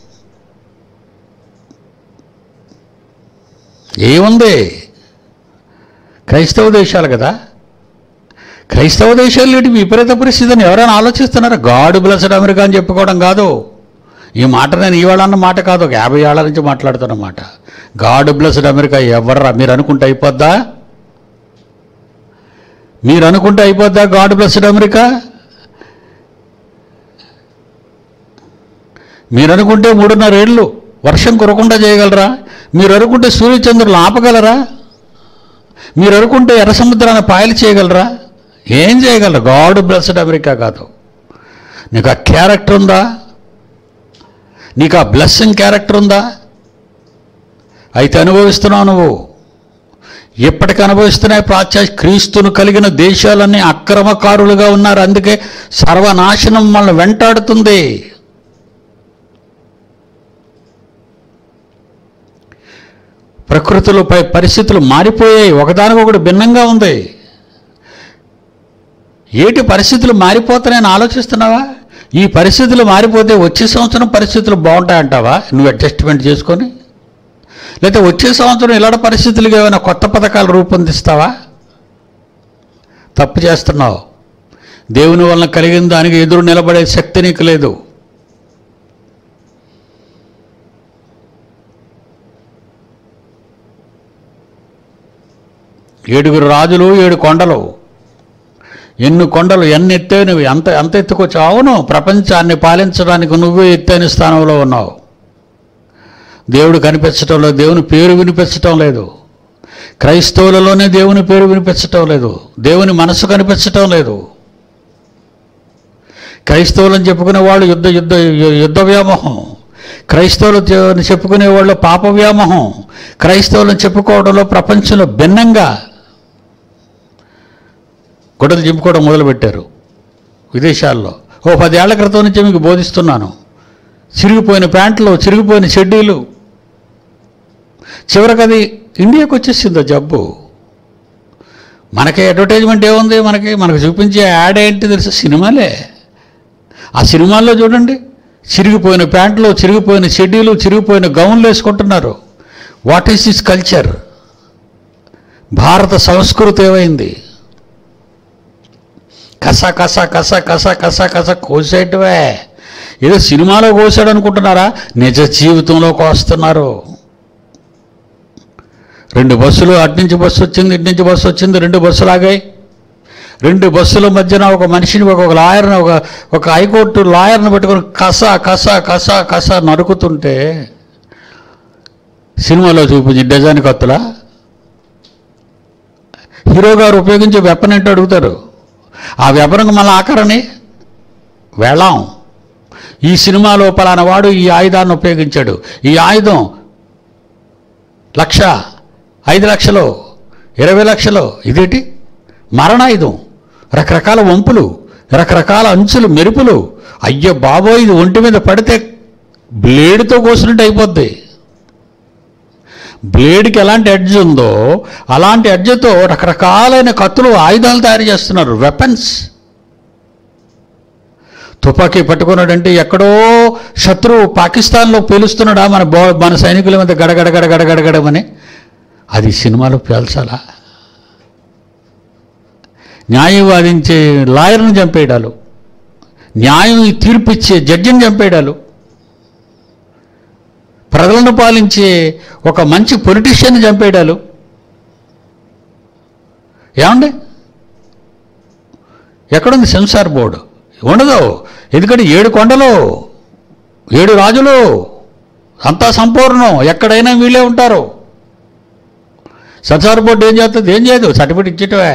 ఏముంది క్రైస్తవ దేశాలు కదా క్రైస్తవ దేశాలు ఏంటి విపరీత పరిస్థితిని ఎవరైనా ఆలోచిస్తున్నారా గాడ్ బ్లెస్డ్ అమెరికా అని చెప్పుకోవడం కాదు ఈ మాట నేను ఇవాళ అన్న మాట కాదు ఒక యాభై ఏళ్ళ నుంచి మాట్లాడుతున్న మాట గాడ్ బ్లెస్డ్ అమెరికా ఎవర్రా మీరు అనుకుంటే అయిపోద్దా మీరు అనుకుంటే అయిపోద్దా గాడ్ బ్లెస్డ్ అమెరికా మీరు అనుకుంటే మూడున్నర ఏళ్ళు వర్షం కురకుండా చేయగలరా మీరు అనుకుంటే సూర్యచంద్రులు ఆపగలరా మీరు అనుకుంటే ఎర్ర సముద్రాన్ని పాయలు చేయగలరా ఏం చేయగలరు గాడ్ బ్లెస్డ్ అమెరికా కాదు నీకు ఆ క్యారెక్టర్ ఉందా నీకు ఆ బ్లెస్సింగ్ క్యారెక్టర్ ఉందా అయితే అనుభవిస్తున్నావు నువ్వు ఎప్పటికి అనుభవిస్తున్నాయి ప్రాచ్య క్రీస్తును కలిగిన దేశాలన్నీ అక్రమకారులుగా ఉన్నారు అందుకే సర్వనాశనం మనల్ని వెంటాడుతుంది ప్రకృతిలో పై పరిస్థితులు మారిపోయాయి ఒకదానికొకటి భిన్నంగా ఉంది ఏటి పరిస్థితులు మారిపోతున్నాయని ఆలోచిస్తున్నావా ఈ పరిస్థితులు మారిపోతే వచ్చే సంవత్సరం పరిస్థితులు బాగుంటాయంటావా నువ్వు అడ్జస్ట్మెంట్ చేసుకొని లేకపోతే వచ్చే సంవత్సరం ఇలాంటి పరిస్థితులకు ఏమైనా కొత్త పథకాలు రూపొందిస్తావా తప్పు చేస్తున్నావు దేవుని వలన కలిగిన దానికి ఎదురు నిలబడే శక్తి నీకు లేదు ఏడుగురు రాజులు ఏడు కొండలు ఎన్ని కొండలు ఎన్ని ఎత్తైనవి అంత అంత ఎత్తుకొచ్చు అవును ప్రపంచాన్ని పాలించడానికి నువ్వే ఎత్తైన స్థానంలో ఉన్నావు దేవుడు కనిపించటం లేదు దేవుని పేరు వినిపించటం లేదు క్రైస్తవులలోనే దేవుని పేరు వినిపించటం లేదు దేవుని మనసు కనిపించటం లేదు క్రైస్తవులని చెప్పుకునే వాళ్ళు యుద్ధ యుద్ధ యుద్ధ వ్యామోహం క్రైస్తవులు చె- చెప్పుకునే వాళ్ళు పాప వ్యామోహం క్రైస్తవులను చెప్పుకోవడంలో ప్రపంచంలో భిన్నంగా గొడవలు చింపుకోవడం మొదలుపెట్టారు విదేశాల్లో ఓ పదేళ్ల క్రితం నుంచి మీకు బోధిస్తున్నాను చిరిగిపోయిన ప్యాంట్లు చిరిగిపోయిన చెడ్డీలు చివరికి అది ఇండియాకి వచ్చేసింది ఆ జబ్బు మనకి అడ్వర్టైజ్మెంట్ ఏముంది మనకి మనకు చూపించే యాడ్ ఏంటి తెలుసు సినిమాలే ఆ సినిమాల్లో చూడండి చిరిగిపోయిన ప్యాంట్లు చిరిగిపోయిన చెడ్డీలు చిరిగిపోయిన గౌన్లు వేసుకుంటున్నారు వాట్ ఈస్ దిస్ కల్చర్ భారత సంస్కృతి ఏమైంది కస కస కస కస కస కస కోసేటివే ఏదో సినిమాలో కోసాడు అనుకుంటున్నారా నిజ జీవితంలో కోస్తున్నారు రెండు బస్సులు అటు నుంచి బస్సు వచ్చింది ఇటు నుంచి బస్సు వచ్చింది రెండు బస్సులు ఆగాయి రెండు బస్సుల మధ్యన ఒక మనిషిని ఒక ఒక లాయర్ని ఒక ఒక హైకోర్టు లాయర్ని పెట్టుకొని కస కస కస కస నరుకుతుంటే సినిమాలో చూపించి డిజైన్ కత్తులా హీరో గారు ఉపయోగించే వెపన్ ఏంటో అడుగుతారు ఆ వెపన్కి మళ్ళీ ఆఖరని వెళ్ళాం ఈ సినిమాలో పలానా వాడు ఈ ఆయుధాన్ని ఉపయోగించాడు ఈ ఆయుధం లక్ష ఐదు లక్షలు ఇరవై లక్షలు ఇదేంటి మరణాయుధం రకరకాల వంపులు రకరకాల అంచులు మెరుపులు అయ్యో బాబోయ్ ఇది ఒంటి మీద పడితే బ్లేడ్తో కోసినట్టు అయిపోద్ది బ్లేడ్కి ఎలాంటి ఎడ్జ్ ఉందో అలాంటి ఎడ్జ్తో రకరకాలైన కత్తులు ఆయుధాలు తయారు చేస్తున్నారు వెపన్స్ తుపాకీ పట్టుకున్నాడంటే ఎక్కడో శత్రువు పాకిస్తాన్లో పేలుస్తున్నాడా మన బో మన సైనికుల మీద గడగడ గడగడ గడగడమని అది సినిమాలో పేల్చాలా న్యాయం వాదించే లాయర్ని చంపేయడాలు న్యాయం తీర్పిచ్చే జడ్జిని చంపేయడాలు ప్రజలను పాలించే ఒక మంచి పొలిటీషియన్ని చంపేయడాలు ఏమండి ఎక్కడుంది సెన్సార్ బోర్డు ఉండదు ఎందుకంటే ఏడు కొండలు ఏడు రాజులు అంతా సంపూర్ణం ఎక్కడైనా వీళ్ళే ఉంటారు సెన్సార్ బోర్డు ఏం చేస్తుంది ఏం చేయదు సర్టిఫికేట్ ఇచ్చేటవే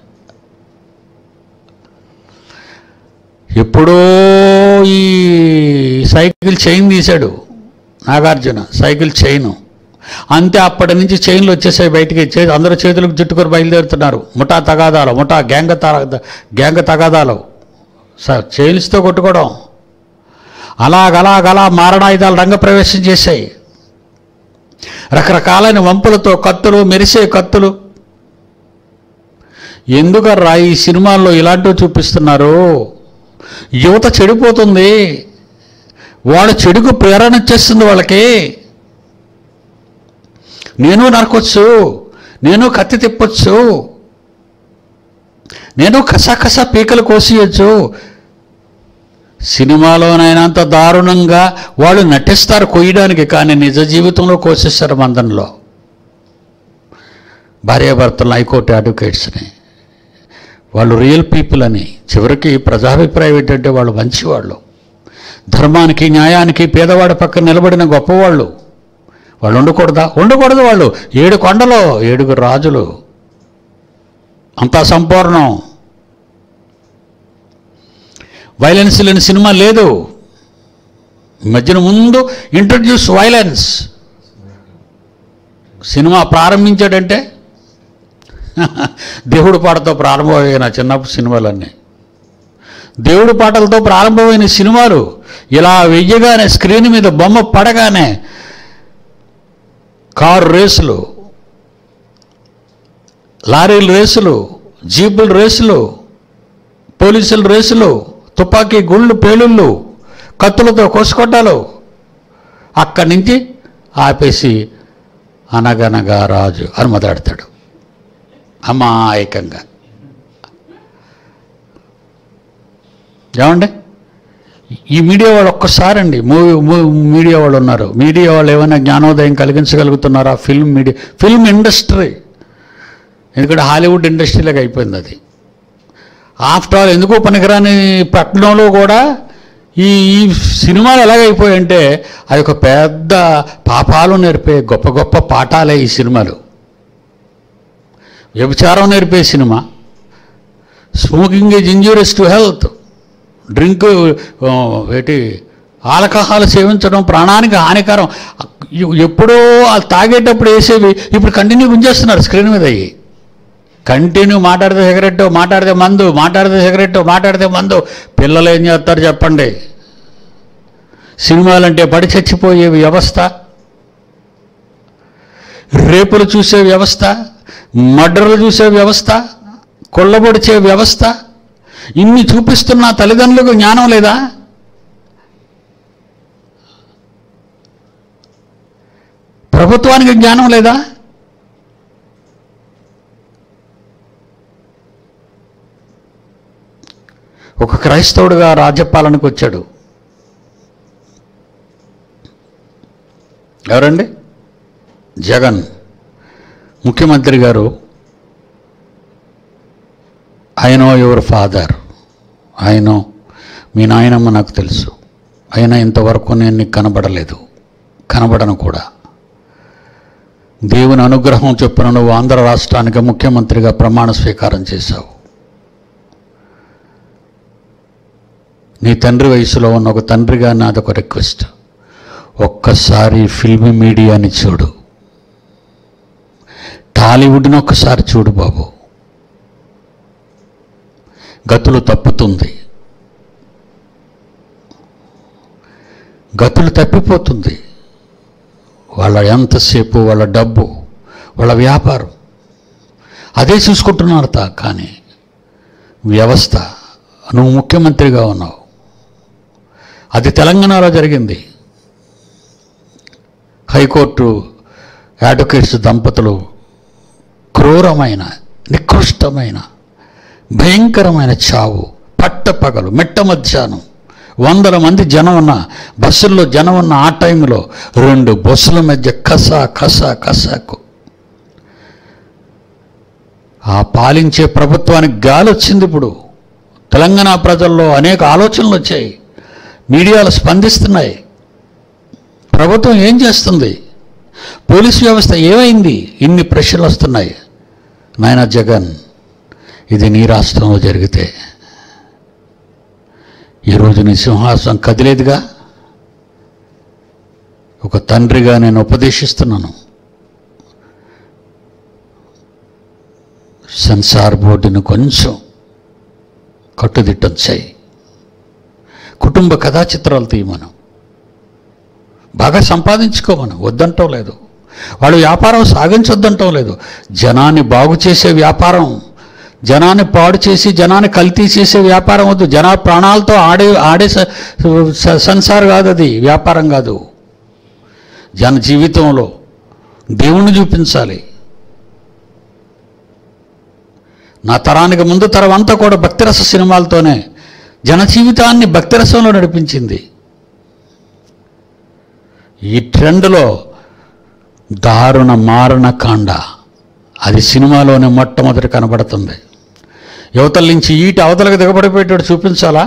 ఎప్పుడో ఈ సైకిల్ చైన్ తీశాడు నాగార్జున సైకిల్ చైను అంతే అప్పటి నుంచి చైన్లు వచ్చేసాయి బయటికి చే అందరూ చేతులకు చుట్టుకొని బయలుదేరుతున్నారు ముఠా తగాదాలు ముఠా గ్యాంగ త గ్యాంగ తగాదాలు సార్ చైన్స్తో కొట్టుకోవడం అలాగలాగలా మారణాయుధాలు రంగప్రవేశం చేశాయి రకరకాలైన వంపులతో కత్తులు మెరిసే కత్తులు ఎందుకర్రా ఈ సినిమాల్లో ఇలాంటివి చూపిస్తున్నారు యువత చెడిపోతుంది వాళ్ళ చెడుకు ప్రేరణ ఇచ్చేస్తుంది వాళ్ళకి నేను నరకొచ్చు నేను కత్తి తిప్పొచ్చు నేను కసా కసా పీకలు కోసేయచ్చు సినిమాలోనైనంత దారుణంగా వాళ్ళు నటిస్తారు కొయ్యడానికి కానీ నిజ జీవితంలో కోసేస్తారు మందంలో భార్యాభర్తలు హైకోర్టు అడ్వకేట్స్ని వాళ్ళు రియల్ పీపుల్ అని చివరికి ప్రజాభిప్రాయం ఏంటంటే వాళ్ళు మంచివాళ్ళు ధర్మానికి న్యాయానికి పేదవాడి పక్కన నిలబడిన గొప్పవాళ్ళు వాళ్ళు ఉండకూడదా ఉండకూడదు వాళ్ళు ఏడు కొండలు ఏడుగురు రాజులు అంతా సంపూర్ణం వైలెన్స్ లేని సినిమా లేదు ఈ మధ్యన ముందు ఇంట్రడ్యూస్ వైలెన్స్ సినిమా ప్రారంభించాడంటే దేవుడి పాటతో ప్రారంభమైన చిన్నప్పుడు సినిమాలన్నీ దేవుడి పాటలతో ప్రారంభమైన సినిమాలు ఇలా వెయ్యగానే స్క్రీన్ మీద బొమ్మ పడగానే కారు రేసులు లారీల రేసులు జీపుల రేసులు పోలీసుల రేసులు తుపాకీ గుళ్ళు పేలుళ్ళు కత్తులతో కోసుకొట్టాలు అక్కడి నుంచి ఆపేసి అనగనగా రాజు అని మొదలెడతాడు అమాయకంగా ఏమండి ఈ మీడియా వాళ్ళు ఒక్కసారండి మూవీ మూ- మీడియా వాళ్ళు ఉన్నారు మీడియా వాళ్ళు ఏమైనా జ్ఞానోదయం కలిగించగలుగుతున్నారా ఫిల్మ్ మీడియా ఫిల్మ్ ఇండస్ట్రీ ఎందుకంటే హాలీవుడ్ ఇండస్ట్రీలాగా అయిపోయింది అది ఆఫ్టర్ ఆల్ ఎందుకో పనికిరాని పట్టణంలో కూడా ఈ ఈ సినిమాలు ఎలాగైపోయాయంటే అది ఒక పెద్ద పాపాలు నేర్పే గొప్ప గొప్ప పాఠాలే ఈ సినిమాలు వ్యభిచారం నేర్పే cinema smoking is injurious to health drink ఆ, ఏంటి ఆల్కహాల్ సేవించడం ప్రాణానికి హానికరం ఎ- ఎప్పుడో ఆ తాగేటప్పుడు వేసేవి ఇప్పుడు కంటిన్యూ గుంజేస్తున్నారు స్క్రీన్ మీద అయ్యి కంటిన్యూ మాట్లాడితే సిగరెట్ మాట్లాడితే మందు మాట్లాడితే సిగరెట్ మాట్లాడితే మందు పిల్లలు ఏం చేస్తారు చెప్పండి సినిమాలంటే పడి చచ్చిపోయే వ్యవస్థ రేపులు చూసే వ్యవస్థ మర్డర్లు చూసే వ్యవస్థ కొల్లబొడిచే వ్యవస్థ ఇన్ని చూపిస్తున్న తల్లిదండ్రులకు జ్ఞానం లేదా ప్రభుత్వానికి జ్ఞానం లేదా ఒక క్రైస్తవుడుగా రాజ్యపాలనకు వచ్చాడు ఎవరండి జగన్ ముఖ్యమంత్రి గారు I know your father I know మీ నాయనమ్మ నాకు తెలుసు అయినా ఇంతవరకు నేను నీకు కనబడలేదు కనబడను కూడా దేవుని అనుగ్రహం చొప్పున నువ్వు ఆంధ్ర రాష్ట్రానికి ముఖ్యమంత్రిగా ప్రమాణ స్వీకారం చేశావు నీ తండ్రి వయసులో ఉన్న ఒక తండ్రిగా నాదొక రిక్వెస్ట్ ఒక్కసారి ఫిల్మ్ మీడియాని చూడు టాలీవుడ్ని ఒక్కసారి చూడు బాబు గతులు తప్పుతుంది గతులు తప్పిపోతుంది వాళ్ళ ఎంతసేపు వాళ్ళ డబ్బు వాళ్ళ వ్యాపారం అదే చూసుకుంటున్నారు తా కానీ వ్యవస్థ నువ్వు ముఖ్యమంత్రిగా ఉన్నావు అది తెలంగాణలో జరిగింది హైకోర్టు అడ్వకేట్స్ దంపతులు క్రూరమైన నికృష్టమైన భయంకరమైన చావు పట్టపగలు మెట్ట మధ్యాహ్నం వందల మంది జనం ఉన్న బస్సుల్లో జనం ఉన్న ఆ టైంలో రెండు బస్సుల మధ్య కస కస కసకు ఆ పాలించే ప్రభుత్వానికి గాలి వచ్చింది ఇప్పుడు తెలంగాణ ప్రజల్లో అనేక ఆలోచనలు వచ్చాయి మీడియాలు స్పందిస్తున్నాయి ప్రభుత్వం ఏం చేస్తుంది పోలీస్ వ్యవస్థ ఏమైంది ఇన్ని ప్రశ్నలు వస్తున్నాయి నాయన జగన్ ఇది నీ రాష్ట్రంలో జరిగితే ఈరోజు నీ సింహాసనం కదిలేదుగా ఒక తండ్రిగా నేను ఉపదేశిస్తున్నాను సెన్సార్ బోర్డును కొంచెం కట్టుదిట్టం చేయి కుటుంబ కథా చిత్రాలు తీయమను బాగా సంపాదించుకోమను వద్దంటం లేదు వాళ్ళు వ్యాపారం సాగించొద్దంటం లేదు జనాన్ని బాగు చేసే వ్యాపారం జనాన్ని పాడు చేసి జనాన్ని కల్తీ చేసే వ్యాపారం వద్దు జనా ప్రాణాలతో ఆడే ఆడే స- స- సంసార్ కాదు అది వ్యాపారం కాదు జన జీవితంలో దేవుణ్ణి చూపించాలి నా తరానికి ముందు తరం అంతా కూడా భక్తిరస సినిమాలతోనే జన జీవితాన్ని భక్తిరసంలో నడిపించింది ఈ ట్రెండ్లో దారుణ మారణ కాండ అది సినిమాలోనే మొట్టమొదటి కనబడుతుంది యువతల నుంచి ఈటి అవతలకు దిగబడిపోయేటట్టు చూపించాలా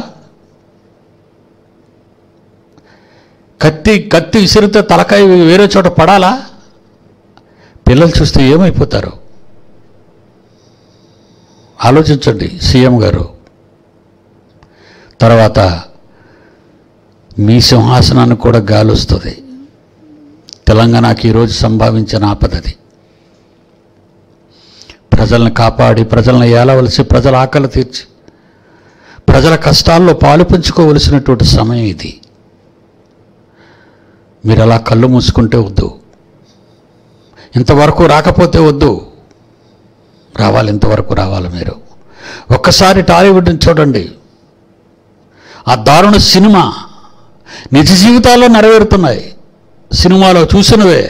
కత్తి కత్తి విసిరితే తలకాయ వేరే చోట పడాలా పిల్లలు చూస్తే ఏమైపోతారు ఆలోచించండి సీఎం గారు తర్వాత మీ సింహాసనానికి కూడా గాలి వస్తుంది తెలంగాణకి ఈరోజు సంభావించిన ఆపదది ప్రజలను కాపాడి ప్రజలను ఏలవలసి ప్రజల ఆకలి తీర్చి ప్రజల కష్టాల్లో పాలు పంచుకోవలసినటువంటి సమయం ఇది మీరు అలా కళ్ళు మూసుకుంటే వద్దు ఇంతవరకు రాకపోతే వద్దు రావాలి ఇంతవరకు రావాలి మీరు ఒక్కసారి టాలీవుడ్ని చూడండి ఆ దారుణ సినిమా నిజ జీవితాల్లో నెరవేరుతున్నాయి సినిమాలో చూసినవే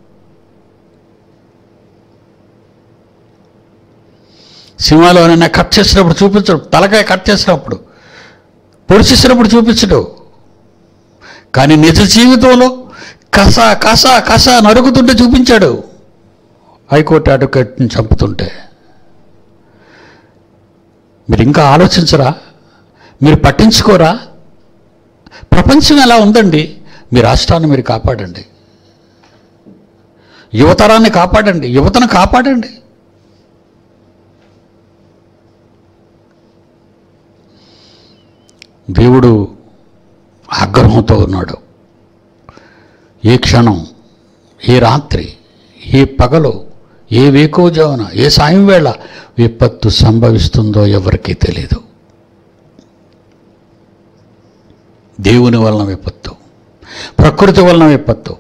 సినిమాలో ఏమైనా కట్ చేసినప్పుడు చూపించడు తలకాయ కట్ చేసినప్పుడు పొడిచేసినప్పుడు చూపించడు కానీ నిజ జీవితంలో కస కస కస నరుకుతుంటే చూపించాడు హైకోర్టు అడ్వకేట్ని చంపుతుంటే మీరు ఇంకా ఆలోచించరా మీరు పట్టించుకోరా ప్రపంచం ఎలా ఉందండి మీ రాష్ట్రాన్ని మీరు కాపాడండి యువతరాన్ని కాపాడండి యువతను కాపాడండి దేవుడు ఆగ్రహంతో ఉన్నాడు ఏ క్షణం ఏ రాత్రి ఏ పగలు ఏ వేకోజామున ఏ సాయం వేళ విపత్తు సంభవిస్తుందో ఎవరికీ తెలియదు దేవుని వలన విపత్తు ప్రకృతి వలన విపత్తు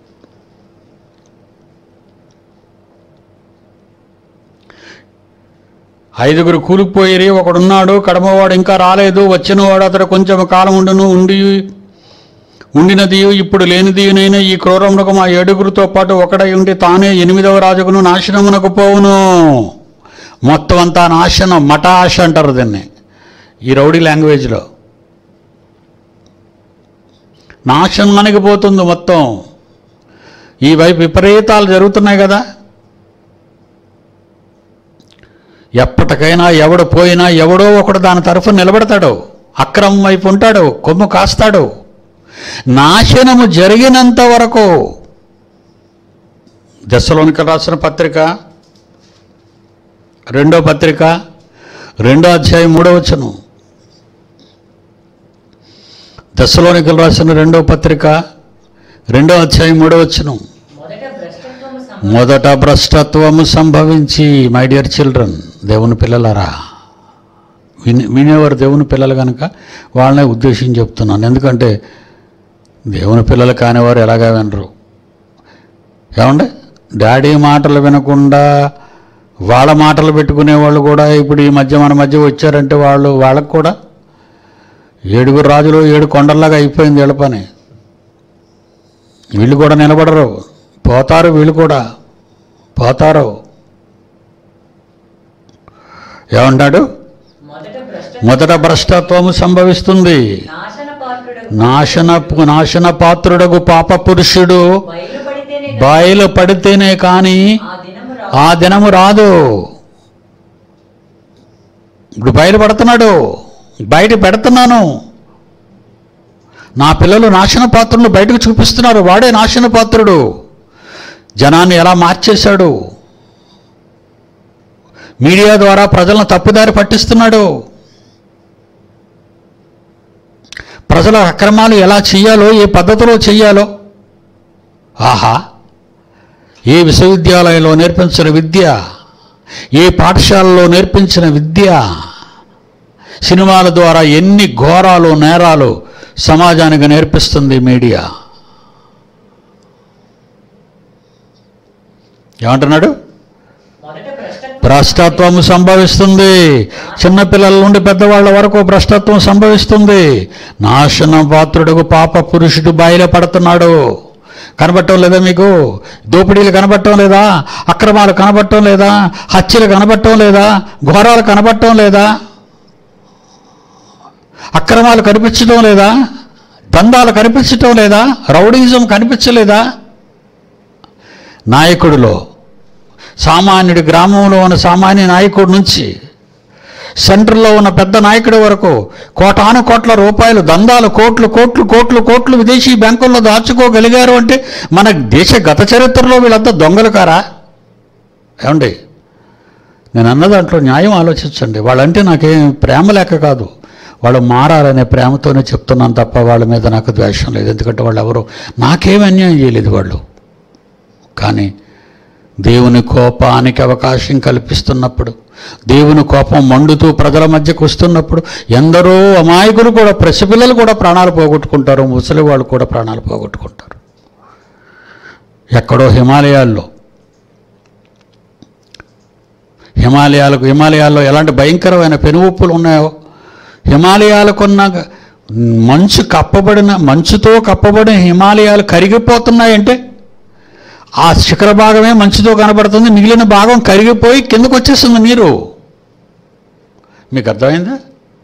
ఐదుగురు కూలిపోయిరి ఒకడున్నాడు కడమవాడు ఇంకా రాలేదు వచ్చినవాడు అతడు కొంచెం కాలం ఉండును ఉండి ఉండినది ఇప్పుడు లేనిదినైనా ఈ క్రూరమునకు మా ఏడుగురితో పాటు ఒకడై ఉండి తానే ఎనిమిదవ రాజుకును నాశనమునకు పోవును మొత్తం అంతా నాశనం మటాష అంటారు దీన్ని ఈ రౌడీ లాంగ్వేజ్లో నాశనానికి పోతుంది మొత్తం ఈ వైపు విపరీతాలు జరుగుతున్నాయి కదా ఎప్పటికైనా ఎవడు పోయినా ఎవడో ఒకడు దాని తరఫున నిలబడతాడు అక్రమం వైపు ఉంటాడు కొమ్ము కాస్తాడు నాశనము జరిగినంత వరకు దశలోనికి రాసిన పత్రిక రెండో పత్రిక రెండో అధ్యాయం మూడో వచనం దశలోనికలు రాసిన రెండో పత్రిక రెండో అధ్యాయం మూడో వచనం మొదట భ్రష్టత్వము సం- మొదట భ్రష్టత్వము సంభవించి మై డియర్ చిల్డ్రన్ దేవుని పిల్లలరా విని వినేవారు దేవుని పిల్లలు కనుక వాళ్ళనే ఉద్దేశించి చెప్తున్నాను ఎందుకంటే దేవుని పిల్లలు కానివారు ఎలాగా వినరు ఏమండి డాడీ మాటలు వినకుండా వాళ్ళ మాటలు పెట్టుకునే వాళ్ళు కూడా ఇప్పుడు ఈ మధ్య మన మధ్య వచ్చారంటే వాళ్ళు వాళ్ళకు కూడా ఏడుగురు రాజులు ఏడు కొండల్లాగా అయిపోయింది వీళ్ళ పని వీళ్ళు కూడా నిలబడరు పోతారు వీళ్ళు కూడా పోతారు ఏమంటాడు మొదట భ్రష్ట మొదట భ్రష్టత్వము సంభవిస్తుంది నాశన పాత్రుడు నాశన నాశన పాత్రుడగు పాప పురుషుడు బయలుపడితేనే బాయిలు పడితేనే కానీ ఆ దినము రా ఆ దినము రాదు ఇప్పుడు బయలుపడుతున్నాడు బయట పెడుతున్నాను నా పిల్లలు నాశన పాత్రలు బయటకు చూపిస్తున్నారు వాడే నాశన పాత్రుడు జనాన్ని ఎలా మార్చేశాడు మీడియా ద్వారా ప్రజలను తప్పుదారి పట్టిస్తున్నాడు ప్రజల అక్రమాలు ఎలా చేయాలో ఏ పద్ధతిలో చేయాలో ఆహా ఏ విశ్వవిద్యాలయంలో నేర్పించిన విద్య ఏ పాఠశాలలో నేర్పించిన విద్య సినిమాల ద్వారా ఎన్ని ఘోరాలు నేరాలు సమాజానికి నేర్పిస్తుంది మీడియా ఏమంటున్నాడు మొదట భ్రష్టత్వం భ్రష్టత్వం సంభవిస్తుంది చిన్నపిల్లల నుండి పెద్దవాళ్ళ వరకు భ్రష్టత్వం సంభవిస్తుంది నాశన పాత్రుడుకు పాప పురుషుడు బయలు పడుతున్నాడు కనబట్టం లేదా మీకు దోపిడీలు కనబట్టం లేదా అక్రమాలు కనబట్టం లేదా హత్యలు కనబట్టం లేదా ఘోరాలు కనబట్టం లేదా అక్రమాలు కనిపించడం లేదా దందాలు కనిపించటం లేదా రౌడీజం కనిపించలేదా నాయకుడిలో సామాన్యుడి గ్రామంలో ఉన్న సామాన్య నాయకుడి నుంచి సెంటర్లో ఉన్న పెద్ద నాయకుడి వరకు కోటాను కోట్ల రూపాయలు దందాలు కోట్లు కోట్లు కోట్లు కోట్లు విదేశీ బ్యాంకుల్లో దాచుకోగలిగారు అంటే మన దేశ గత చరిత్రలో వీళ్ళంతా దొంగలు కారా ఏమండి నేను అన్న దాంట్లో న్యాయం ఆలోచించండి వాళ్ళంటే నాకేం ప్రేమ లేక కాదు వాళ్ళు మారాలనే ప్రేమతోనే చెప్తున్నాను తప్ప వాళ్ళ మీద నాకు ద్వేషం లేదు ఎందుకంటే వాళ్ళు ఎవరు నాకేం అన్యాయం చేయలేదు వాళ్ళు కానీ దేవుని కోపానికి అవకాశం కల్పిస్తున్నప్పుడు దేవుని కోపం మండుతూ ప్రజల మధ్యకు వస్తున్నప్పుడు ఎందరో అమాయకులు కూడా పసిపిల్లలు కూడా ప్రాణాలు పోగొట్టుకుంటారు ముసలి వాళ్ళు కూడా ప్రాణాలు పోగొట్టుకుంటారు ఎక్కడో హిమాలయాల్లో హిమాలయాలకు హిమాలయాల్లో ఎలాంటి భయంకరమైన పెనువుప్పులు ఉన్నాయో హిమాలయాలకున్న మంచు కప్పబడిన మంచుతో కప్పబడిన హిమాలయాలు కరిగిపోతున్నాయంటే ఆ శిఖర భాగమే మంచుతో కనబడుతుంది మిగిలిన భాగం కరిగిపోయి కిందకు వచ్చేస్తుంది నీరు మీకు అర్థమైందా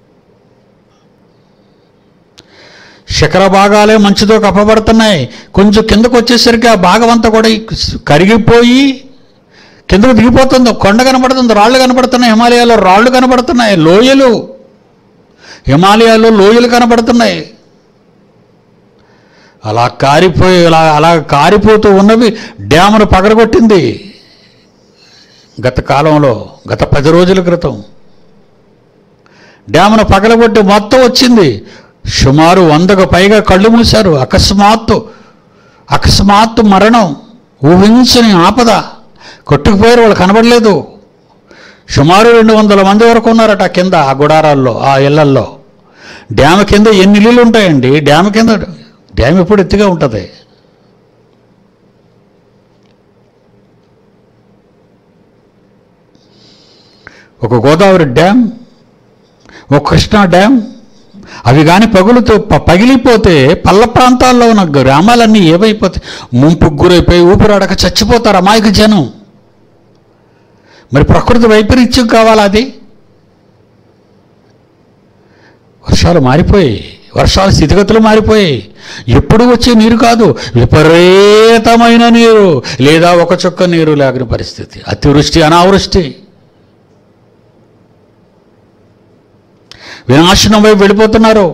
శిఖర భాగాలే మంచుతో కప్పబడుతున్నాయి కొంచెం కిందకు వచ్చేసరికి ఆ భాగం అంతా కూడా కరిగిపోయి కిందకు దిగిపోతుంది కొండ కనబడుతుంది రాళ్ళు కనబడుతున్నాయి హిమాలయాల్లో రాళ్ళు కనబడుతున్నాయి లోయలు హిమాలయాల్లో లోయలు కనబడుతున్నాయి అలా కారిపోయి అలా అలా కారిపోతూ ఉన్నవి డ్యామును పగలగొట్టింది గత కాలంలో గత పది రోజుల క్రితం డ్యామును పగలగొట్టి మొత్తం వచ్చింది సుమారు వందకు పైగా కళ్ళు మూశారు అకస్మాత్తు అకస్మాత్తు మరణం ఊహించని ఆపద కొట్టుకుపోయారు వాళ్ళు కనబడలేదు సుమారు రెండు వందల మంది వరకు ఉన్నారట ఆ కింద ఆ గుడారాల్లో ఆ ఇళ్లల్లో డ్యామ్ కింద ఎన్ని ఇల్లులు ఉంటాయండి డ్యామ్ కింద డ్యామ్ ఎప్పుడు ఎత్తుగా ఉంటుంది ఒక గోదావరి డ్యామ్ ఒక కృష్ణా డ్యామ్ అవి కానీ పగులుతో ప- పగిలిపోతే పల్ల ప్రాంతాల్లో ఉన్న గ్రామాలన్నీ ఏమైపోతాయి ముంపుకు గురైపోయి ఊపిరాడక చచ్చిపోతారు అమాయక జనం మరి ప్రకృతి వైపరీత్యం కావాలా అది వర్షాలు మారిపోయాయి వర్షాల స్థితిగతులు మారిపోయాయి ఎప్పుడు వచ్చే నీరు కాదు విపరీతమైన నీరు లేదా ఒక చుక్క నీరు లేకని పరిస్థితి అతివృష్టి అనావృష్టి వినాశనం వైపు వెళ్ళిపోతున్నారు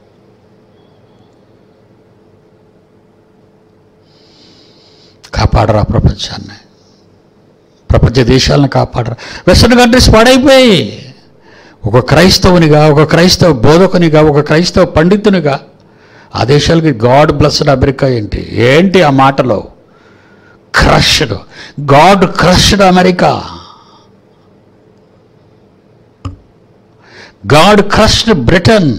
కాపాడరా ప్రపంచాన్ని ప్రపంచ దేశాలను కాపాడరా వెస్టర్న్ కంట్రీస్ పాడైపోయాయి ఒక క్రైస్తవునిగా ఒక క్రైస్తవ బోధకునిగా ఒక క్రైస్తవ పండితునిగా ఆ దేశాలకి గాడ్ బ్లస్డ్ అమెరికా ఏంటి ఏంటి ఆ మాటలో crushed God crushed America God crushed Britain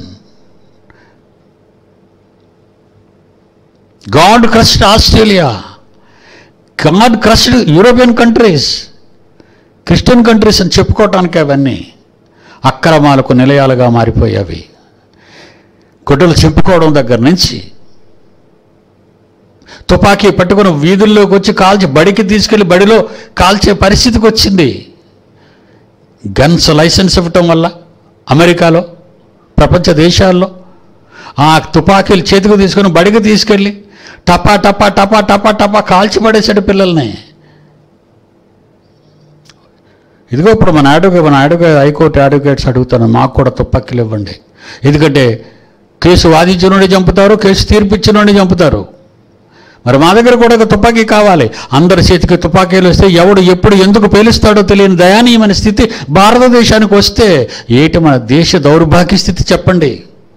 God crushed Australia God crushed European countries Christian countries అని చెప్పుకోవటానికి అవన్నీ అక్రమాలకు నిలయాలుగా మారిపోయావి గుడ్డలు చింపుకోవడం దగ్గర నుంచి తుపాకీ పట్టుకుని వీధుల్లోకి వచ్చి కాల్చి బడికి తీసుకెళ్లి బడిలో కాల్చే పరిస్థితికి వచ్చింది గన్స్ లైసెన్స్ ఇవ్వటం వల్ల అమెరికాలో ప్రపంచ దేశాల్లో ఆ తుపాకీలు చేతికి తీసుకుని బడికి తీసుకెళ్ళి టపా టపా టపా టపా టపా కాల్చి పడేశాడు పిల్లల్ని ఇదిగో ఇప్పుడు మన అడ్వకేట్ మన అడ్వకేట్ హైకోర్టు అడ్వకేట్స్ అడుగుతాను మాకు కూడా తుపాకీలు ఇవ్వండి ఎందుకంటే కేసు వాదించిన నుండి చంపుతారు కేసు తీర్పిచ్చిన నుండి చంపుతారు మరి మా దగ్గర కూడా ఒక తుపాకీ కావాలి అందరి చేతికి తుపాకీలు వస్తే ఎవడు ఎప్పుడు ఎందుకు పేలుస్తాడో తెలియని దయానీయమైన స్థితి భారతదేశానికి వస్తే ఏటి మన దేశ దౌర్భాగ్య స్థితి చెప్పండి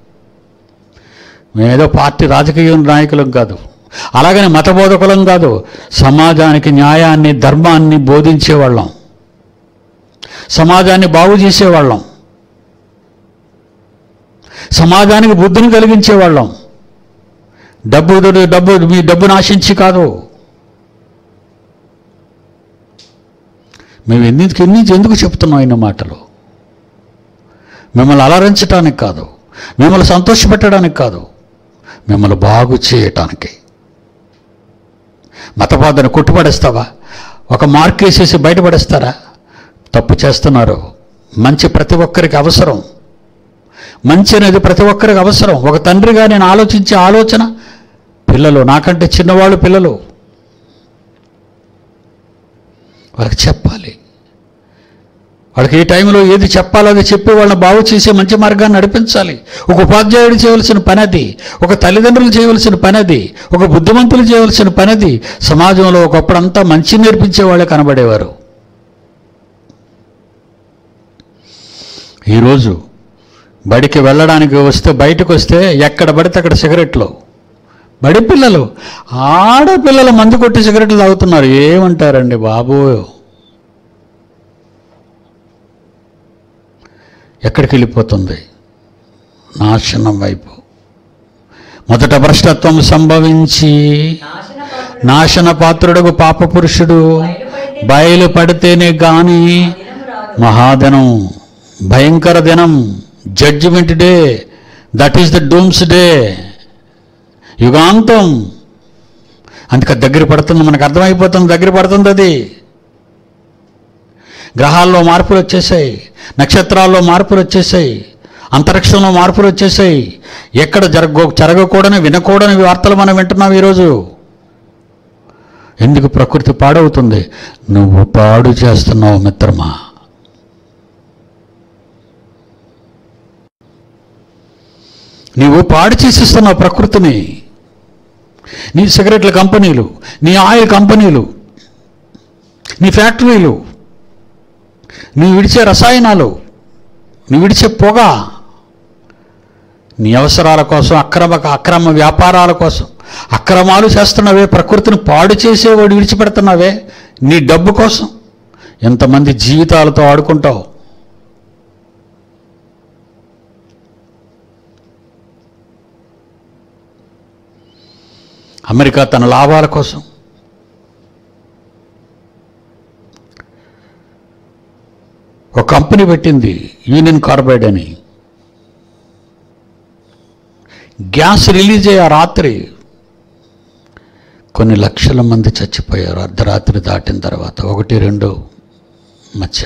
మేమేదో పార్టీ రాజకీయ నాయకులం కాదు అలాగని మత బోధకులం కాదు సమాజానికి న్యాయాన్ని ధర్మాన్ని బోధించేవాళ్ళం సమాజాన్ని బాగు చేసేవాళ్ళం సమాజానికి బుద్ధిని కలిగించేవాళ్ళం డబ్బు డబ్బు మీ డబ్బు నాశించి కాదు మేము ఎందుకు ఎన్ని ఎందుకు చెప్తున్నాం ఇన్న మాటలు మిమ్మల్ని అలరించడానికి కాదు మిమ్మల్ని సంతోషపెట్టడానికి కాదు మిమ్మల్ని బాగు చేయటానికి మతవాదాన్ని కొట్టుపడేస్తావా ఒక మార్క్ వేసేసి బయటపడేస్తారా తప్పు చేస్తున్నారు మంచి ప్రతి ఒక్కరికి అవసరం మంచి అనేది ప్రతి ఒక్కరికి అవసరం ఒక తండ్రిగా నేను ఆలోచించే ఆలోచన పిల్లలు నాకంటే చిన్నవాళ్ళు పిల్లలు వాళ్ళకి చెప్పాలి వాళ్ళకి ఈ టైంలో ఏది చెప్పాలో అది చెప్పి వాళ్ళని బాగు చేసే మంచి మార్గాన్ని నడిపించాలి ఒక ఉపాధ్యాయుడు చేయవలసిన పని అది ఒక తల్లిదండ్రులు చేయవలసిన పని అది ఒక బుద్ధిమంతులు చేయవలసిన పని అది సమాజంలో ఒకప్పుడంతా మంచి నేర్పించే వాళ్ళే కనబడేవారు ఈరోజు బడికి వెళ్ళడానికి వస్తే బయటకు వస్తే ఎక్కడ పడితే అక్కడ సిగరెట్లు బడి పిల్లలు ఆడపిల్లలు మందు కొట్టి సిగరెట్లు తాగుతున్నారు ఏమంటారండి బాబు ఎక్కడికి వెళ్ళిపోతుంది నాశనం వైపు మొదట భ్రష్టత్వం సంభవించి నాశన పాత్రుడు నాశన పాత్రుడకు పాప పురుషుడు బయలుపడితే బయలుపడితేనే గాని దినము రాదు మహాదినం భయంకర దినం judgement day that is the doomsday యుగాంతం అందుకే దగ్గర పడుతుంది మనకు అర్థమైపోతుంది దగ్గర పడుతుంది అది గ్రహాల్లో మార్పులు వచ్చేసాయి నక్షత్రాల్లో మార్పులు వచ్చేసాయి అంతరిక్షంలో మార్పులు వచ్చేసాయి ఎక్కడ జరగ జరగకూడని వినకూడని వార్తలు మనం వింటున్నాం ఈరోజు ఎందుకు ప్రకృతి పాడవుతుంది నువ్వు పాడు చేస్తున్నావు మిత్రమా నీవు పాడు చేసిస్తున్నావు ప్రకృతిని నీ సిగరెట్ల కంపెనీలు నీ ఆయిల్ కంపెనీలు నీ ఫ్యాక్టరీలు నీ విడిచే రసాయనాలు నీ విడిచే పొగ నీ అవసరాల కోసం అక్రమ అక్రమ వ్యాపారాల కోసం అక్రమాలు చేస్తున్నావే ప్రకృతిని పాడు చేసేవాడు విడిచిపెడుతున్నావే నీ డబ్బు కోసం ఎంతమంది జీవితాలతో ఆడుకుంటావు అమెరికా తన లాభాల కోసం ఒక కంపెనీ పెట్టింది యూనియన్ కార్బైడ్ అని గ్యాస్ రిలీజ్ అయ్యే ఆ రాత్రి కొన్ని లక్షల మంది చచ్చిపోయారు అర్ధరాత్రి దాటిన తర్వాత ఒకటి రెండు మధ్య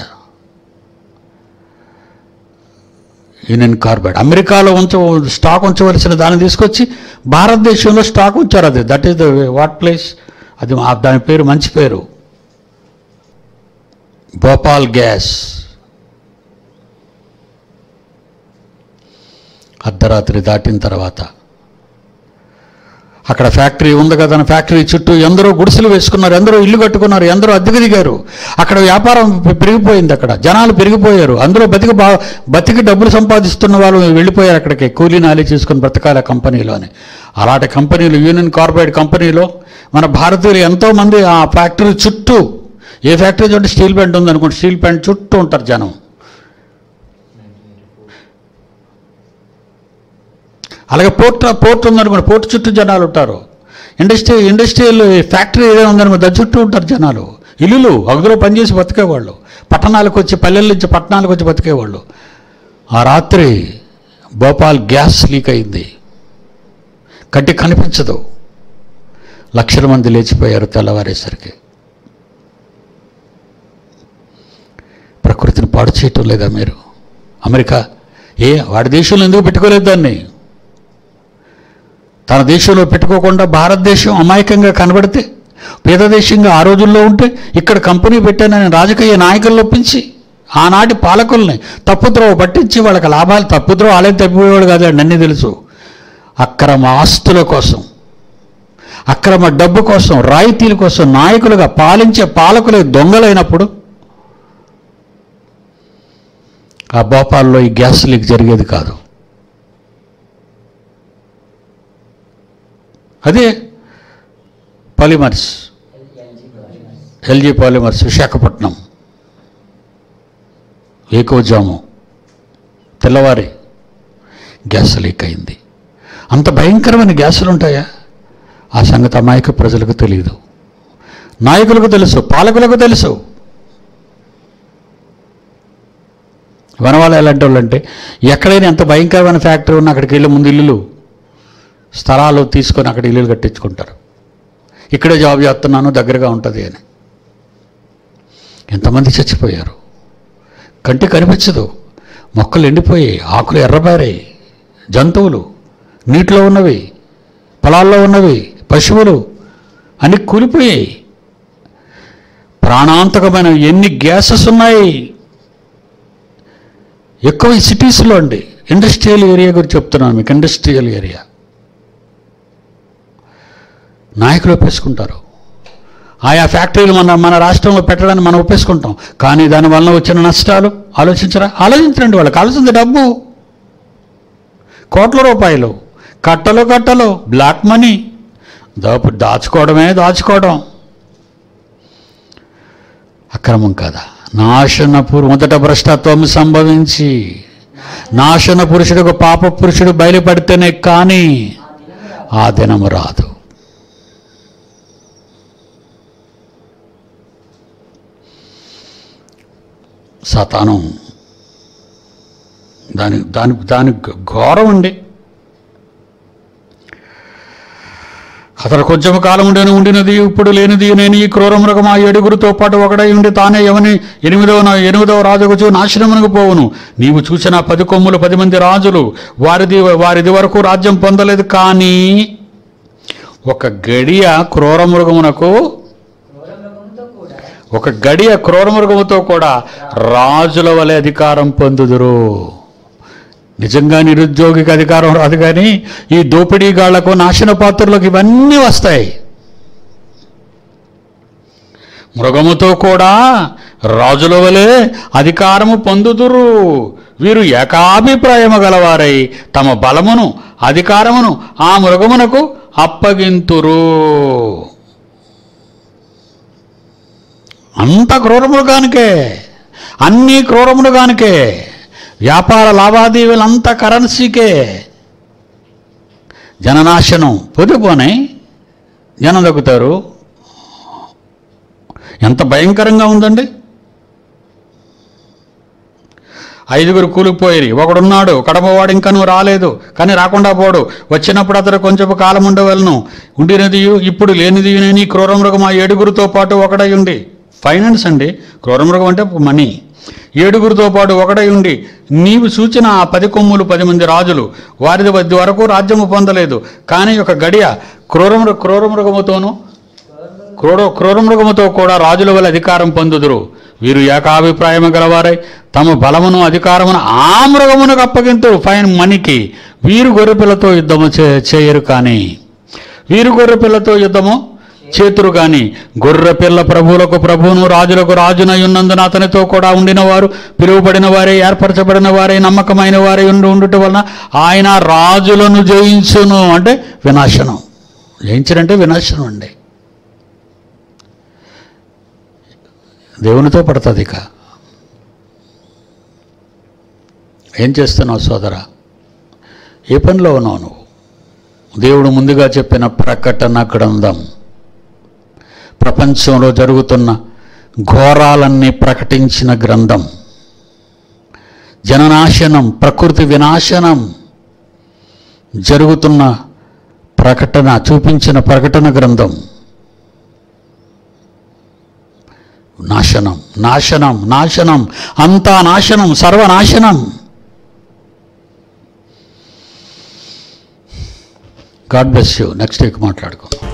యూనియన్ కార్బైడ్ అమెరికాలో ఉంచ స్టాక్ ఉంచవలసిన దాన్ని తీసుకొచ్చి భారతదేశంలో స్టాక్ ఉంచారు అది that is the what place అది ఆ- దాని పేరు మంచి పేరు భోపాల్ గ్యాస్ అర్ధరాత్రి దాటిన తర్వాత అక్కడ ఫ్యాక్టరీ ఉంది కదా ఆ ఫ్యాక్టరీ చుట్టూ ఎందరో గుడిసెలు వేసుకున్నారు ఎందరో ఇల్లు కట్టుకున్నారు ఎందరో అద్దెకు దిగారు అక్కడ వ్యాపారం పె- పెరిగిపోయింది అక్కడ జనాలు పెరిగిపోయారు అందులో బతికి బా బతికి డబ్బులు సంపాదిస్తున్న వాళ్ళు వెళ్ళిపోయారు అక్కడికి కూలీ నాలి చేసుకుని బ్రతకాల కంపెనీలోని అలాంటి కంపెనీలు యూనియన్ కార్పొరేట్ కంపెనీలో మన భారతీయులు ఎంతోమంది ఆ ఫ్యాక్టరీ చుట్టూ ఏ ఫ్యాక్టరీ చుట్టూ స్టీల్ ప్లాంట్ ఉందనుకోండి స్టీల్ ప్లాంట్ చుట్టూ ఉంటారు జనం అలాగే పోర్ట్ పోర్ట్ ఉందనుకోండి పోర్ట్ చుట్టూ జనాలు ఉంటారు ఇండస్ట్రీ ఇండస్ట్రియల్ ఫ్యాక్టరీ ఏదైనా ఉందనుకో దాని చుట్టూ ఉంటారు జనాలు ఇల్లులు అందులో పనిచేసి బతికేవాళ్ళు పట్టణాలకు వచ్చి పల్లెల నుంచి పట్టణాలకు వచ్చి బతికేవాళ్ళు ఆ రాత్రి భోపాల్ గ్యాస్ లీక్ అయింది కంటికి కనిపించదు లక్షల మంది లేచిపోయారు తెల్లవారేసరికి ప్రకృతిని పాడు చేయటం లేదా మీరు అమెరికా ఏ వాడి దేశంలో ఎందుకు పెట్టుకోలేదు దాన్ని తన దేశంలో పెట్టుకోకుండా భారతదేశం అమాయకంగా కనబడితే పేద దేశంగా ఆ రోజుల్లో ఉంటే ఇక్కడ కంపెనీ పెట్టానని రాజకీయ నాయకులను ఒప్పించి ఆనాటి పాలకుల్ని తప్పుద్రోవ పట్టించి వాళ్ళకి లాభాలు తప్పుద్రోవ ఆలయం తప్పిపోయేవాడు కాదండి అన్నీ తెలుసు అక్రమ ఆస్తుల కోసం అక్రమ డబ్బు కోసం రాయితీల కోసం నాయకులుగా పాలించే పాలకులే దొంగలైనప్పుడు ఆ భోపాల్లో ఈ గ్యాస్ లీక్ జరిగేది కాదు అదే Polymers LG Polymers LG Polymers Visakhapatnam ఏకోజాము తెల్లవారి గ్యాస్ లీక్ అయింది అంత భయంకరమైన గ్యాసులు ఉంటాయా ఆ సంగతి అమాయక ప్రజలకు తెలియదు నాయకులకు తెలుసు పాలకులకు తెలుసు వనవాళ్ళు ఎలాంటి వాళ్ళు అంటే ఎక్కడైనా ఎంత భయంకరమైన ఫ్యాక్టరీ ఉన్నా అక్కడికి వెళ్ళి ముందు ఇల్లులు స్థలాలు తీసుకొని అక్కడ ఇల్లులు కట్టించుకుంటారు ఇక్కడే జాబ్ చేస్తున్నాను దగ్గరగా ఉంటుంది అని ఎంతమంది చచ్చిపోయారు కంటి కనిపించదు మొక్కలు ఎండిపోయాయి ఆకులు ఎర్రబారాయి జంతువులు నీటిలో ఉన్నవి పొలాల్లో ఉన్నవి పశువులు అన్ని కూలిపోయాయి ప్రాణాంతకమైన ఎన్ని గ్యాసెస్ ఉన్నాయి ఎక్కువ ఈ సిటీస్లో అండి ఇండస్ట్రియల్ ఏరియా గురించి చెప్తున్నాను మీకు ఇండస్ట్రియల్ ఏరియా నాయకులు ఒప్పేసుకుంటారు ఆయా ఫ్యాక్టరీలు మన మన రాష్ట్రంలో పెట్టడానికి మనం ఒప్పేసుకుంటాం కానీ దాని వలన వచ్చిన నష్టాలు ఆలోచించరా ఆలోచించరండి వాళ్ళకి కావాల్సింది డబ్బు కోట్ల రూపాయలు కట్టలు కట్టలు బ్లాక్ మనీ దాపు దాచుకోవడమే దాచుకోవడం అక్రమం కాదా నాశనపు మొదట భ్రష్టత్వం సంభవించి నాశన పురుషుడికి పాప పురుషుడు బయలుపడితేనే కానీ ఆ దినము రాదు సతానం దాని దాని దాని ఘోరం అండి అతడు కొంచెం కాలం ఉండేను ఉండినది ఇప్పుడు లేనిది నేను ఈ క్రూర మృగం ఆ ఏడుగురితో పాటు ఒకడై ఉండి తానే ఎవని ఎనిమిదవ నా- ఎనిమిదవ రాజుకు నాశనమునకు పోవును నీవు చూసిన పది కొమ్ములు పది మంది రాజులు వారిది వారిది వరకు రాజ్యం పొందలేదు కానీ ఒక గడియ క్రూర మృగమునకు క్రూర మృగంతో కూడా ఒక గడియ క్రూర మృగముతో కూడా రాజుల వలె అధికారం పొందుదురు నిజంగా నిరుద్యోగికి అధికారం రాదు కానీ ఈ దోపిడీగాళ్లకు నాశన పాత్రలకు ఇవన్నీ వస్తాయి మృగముతో కూడా రాజుల వలె అధికారము పొందుదురు వీరు ఏకాభిప్రాయము గలవారై తమ బలమును అధికారమును ఆ మృగమునకు అప్పగింతురు అంత క్రూర మృగానికే అన్నీ క్రూర మృగానికే వ్యాపార లావాదేవీలంతా కరెన్సీకే జననాశనం పొదిపోనాయి జనం తగ్గుతారు ఎంత భయంకరంగా ఉందండి ఐదుగురు కూలిపోయి ఒకడున్నాడు కడపవాడు ఇంకా నువ్వు రాలేదు కానీ రాకుండా పోడు వచ్చినప్పుడు అతడు కొంచెం కాలం ఉండవలను ఉండినది ఇప్పుడు లేనిది నేను ఈ క్రూరమృగం ఆ ఏడుగురితో పాటు ఒకడై ఉండి ఫైనాన్స్ అండి క్రూరమృగం అంటే మనీ ఏడుగురితో పాటు ఒకడై ఉండి నీవు సూచిన ఆ పది కొమ్ములు పది మంది రాజులు వారిది వద్ద వరకు రాజ్యము పొందలేదు కానీ ఒక గడియ క్రూరమృగ క్రూరమృగముతోనూ క్రూర క్రూరమృగముతో కూడా రాజుల వల్ల అధికారం పొందుదురు వీరు ఏకాభిప్రాయము గలవారై తమ బలమును అధికారమును ఆ మృగమునకు అప్పగింతురు ఫైన్ మనీకి వీరు గొర్రెపిల్లతో యుద్ధము చే చేయరు కానీ వీరు గొర్రెపిల్లతో యుద్ధము చేతురు కానీ గొర్రెపిల్ల ప్రభువులకు ప్రభువును రాజులకు రాజునై ఉన్నందున అతనితో కూడా ఉండిన వారు పిలువబడిన వారే ఏర్పరచబడిన వారే నమ్మకమైన వారే ఉండి ఉండుట వలన ఆయన రాజులను జయించును అంటే వినాశనం జయించడంటే వినాశనం అండి దేవునితో పడుతుంది ఇక ఏం చేస్తున్నావు సోదరా ఏ పనిలో ఉన్నావు నువ్వు దేవుడు ముందుగా చెప్పిన ప్రకటన గ్రంథం ప్రపంచంలో జరుగుతున్న ఘోరాలన్నీ ప్రకటించిన గ్రంథం జననాశనం ప్రకృతి వినాశనం జరుగుతున్న ప్రకటన చూపించిన ప్రకటన గ్రంథం నాశనం నాశనం నాశనం అంతా నాశనం సర్వనాశనం God bless you next week మాట్లాడుకుందాం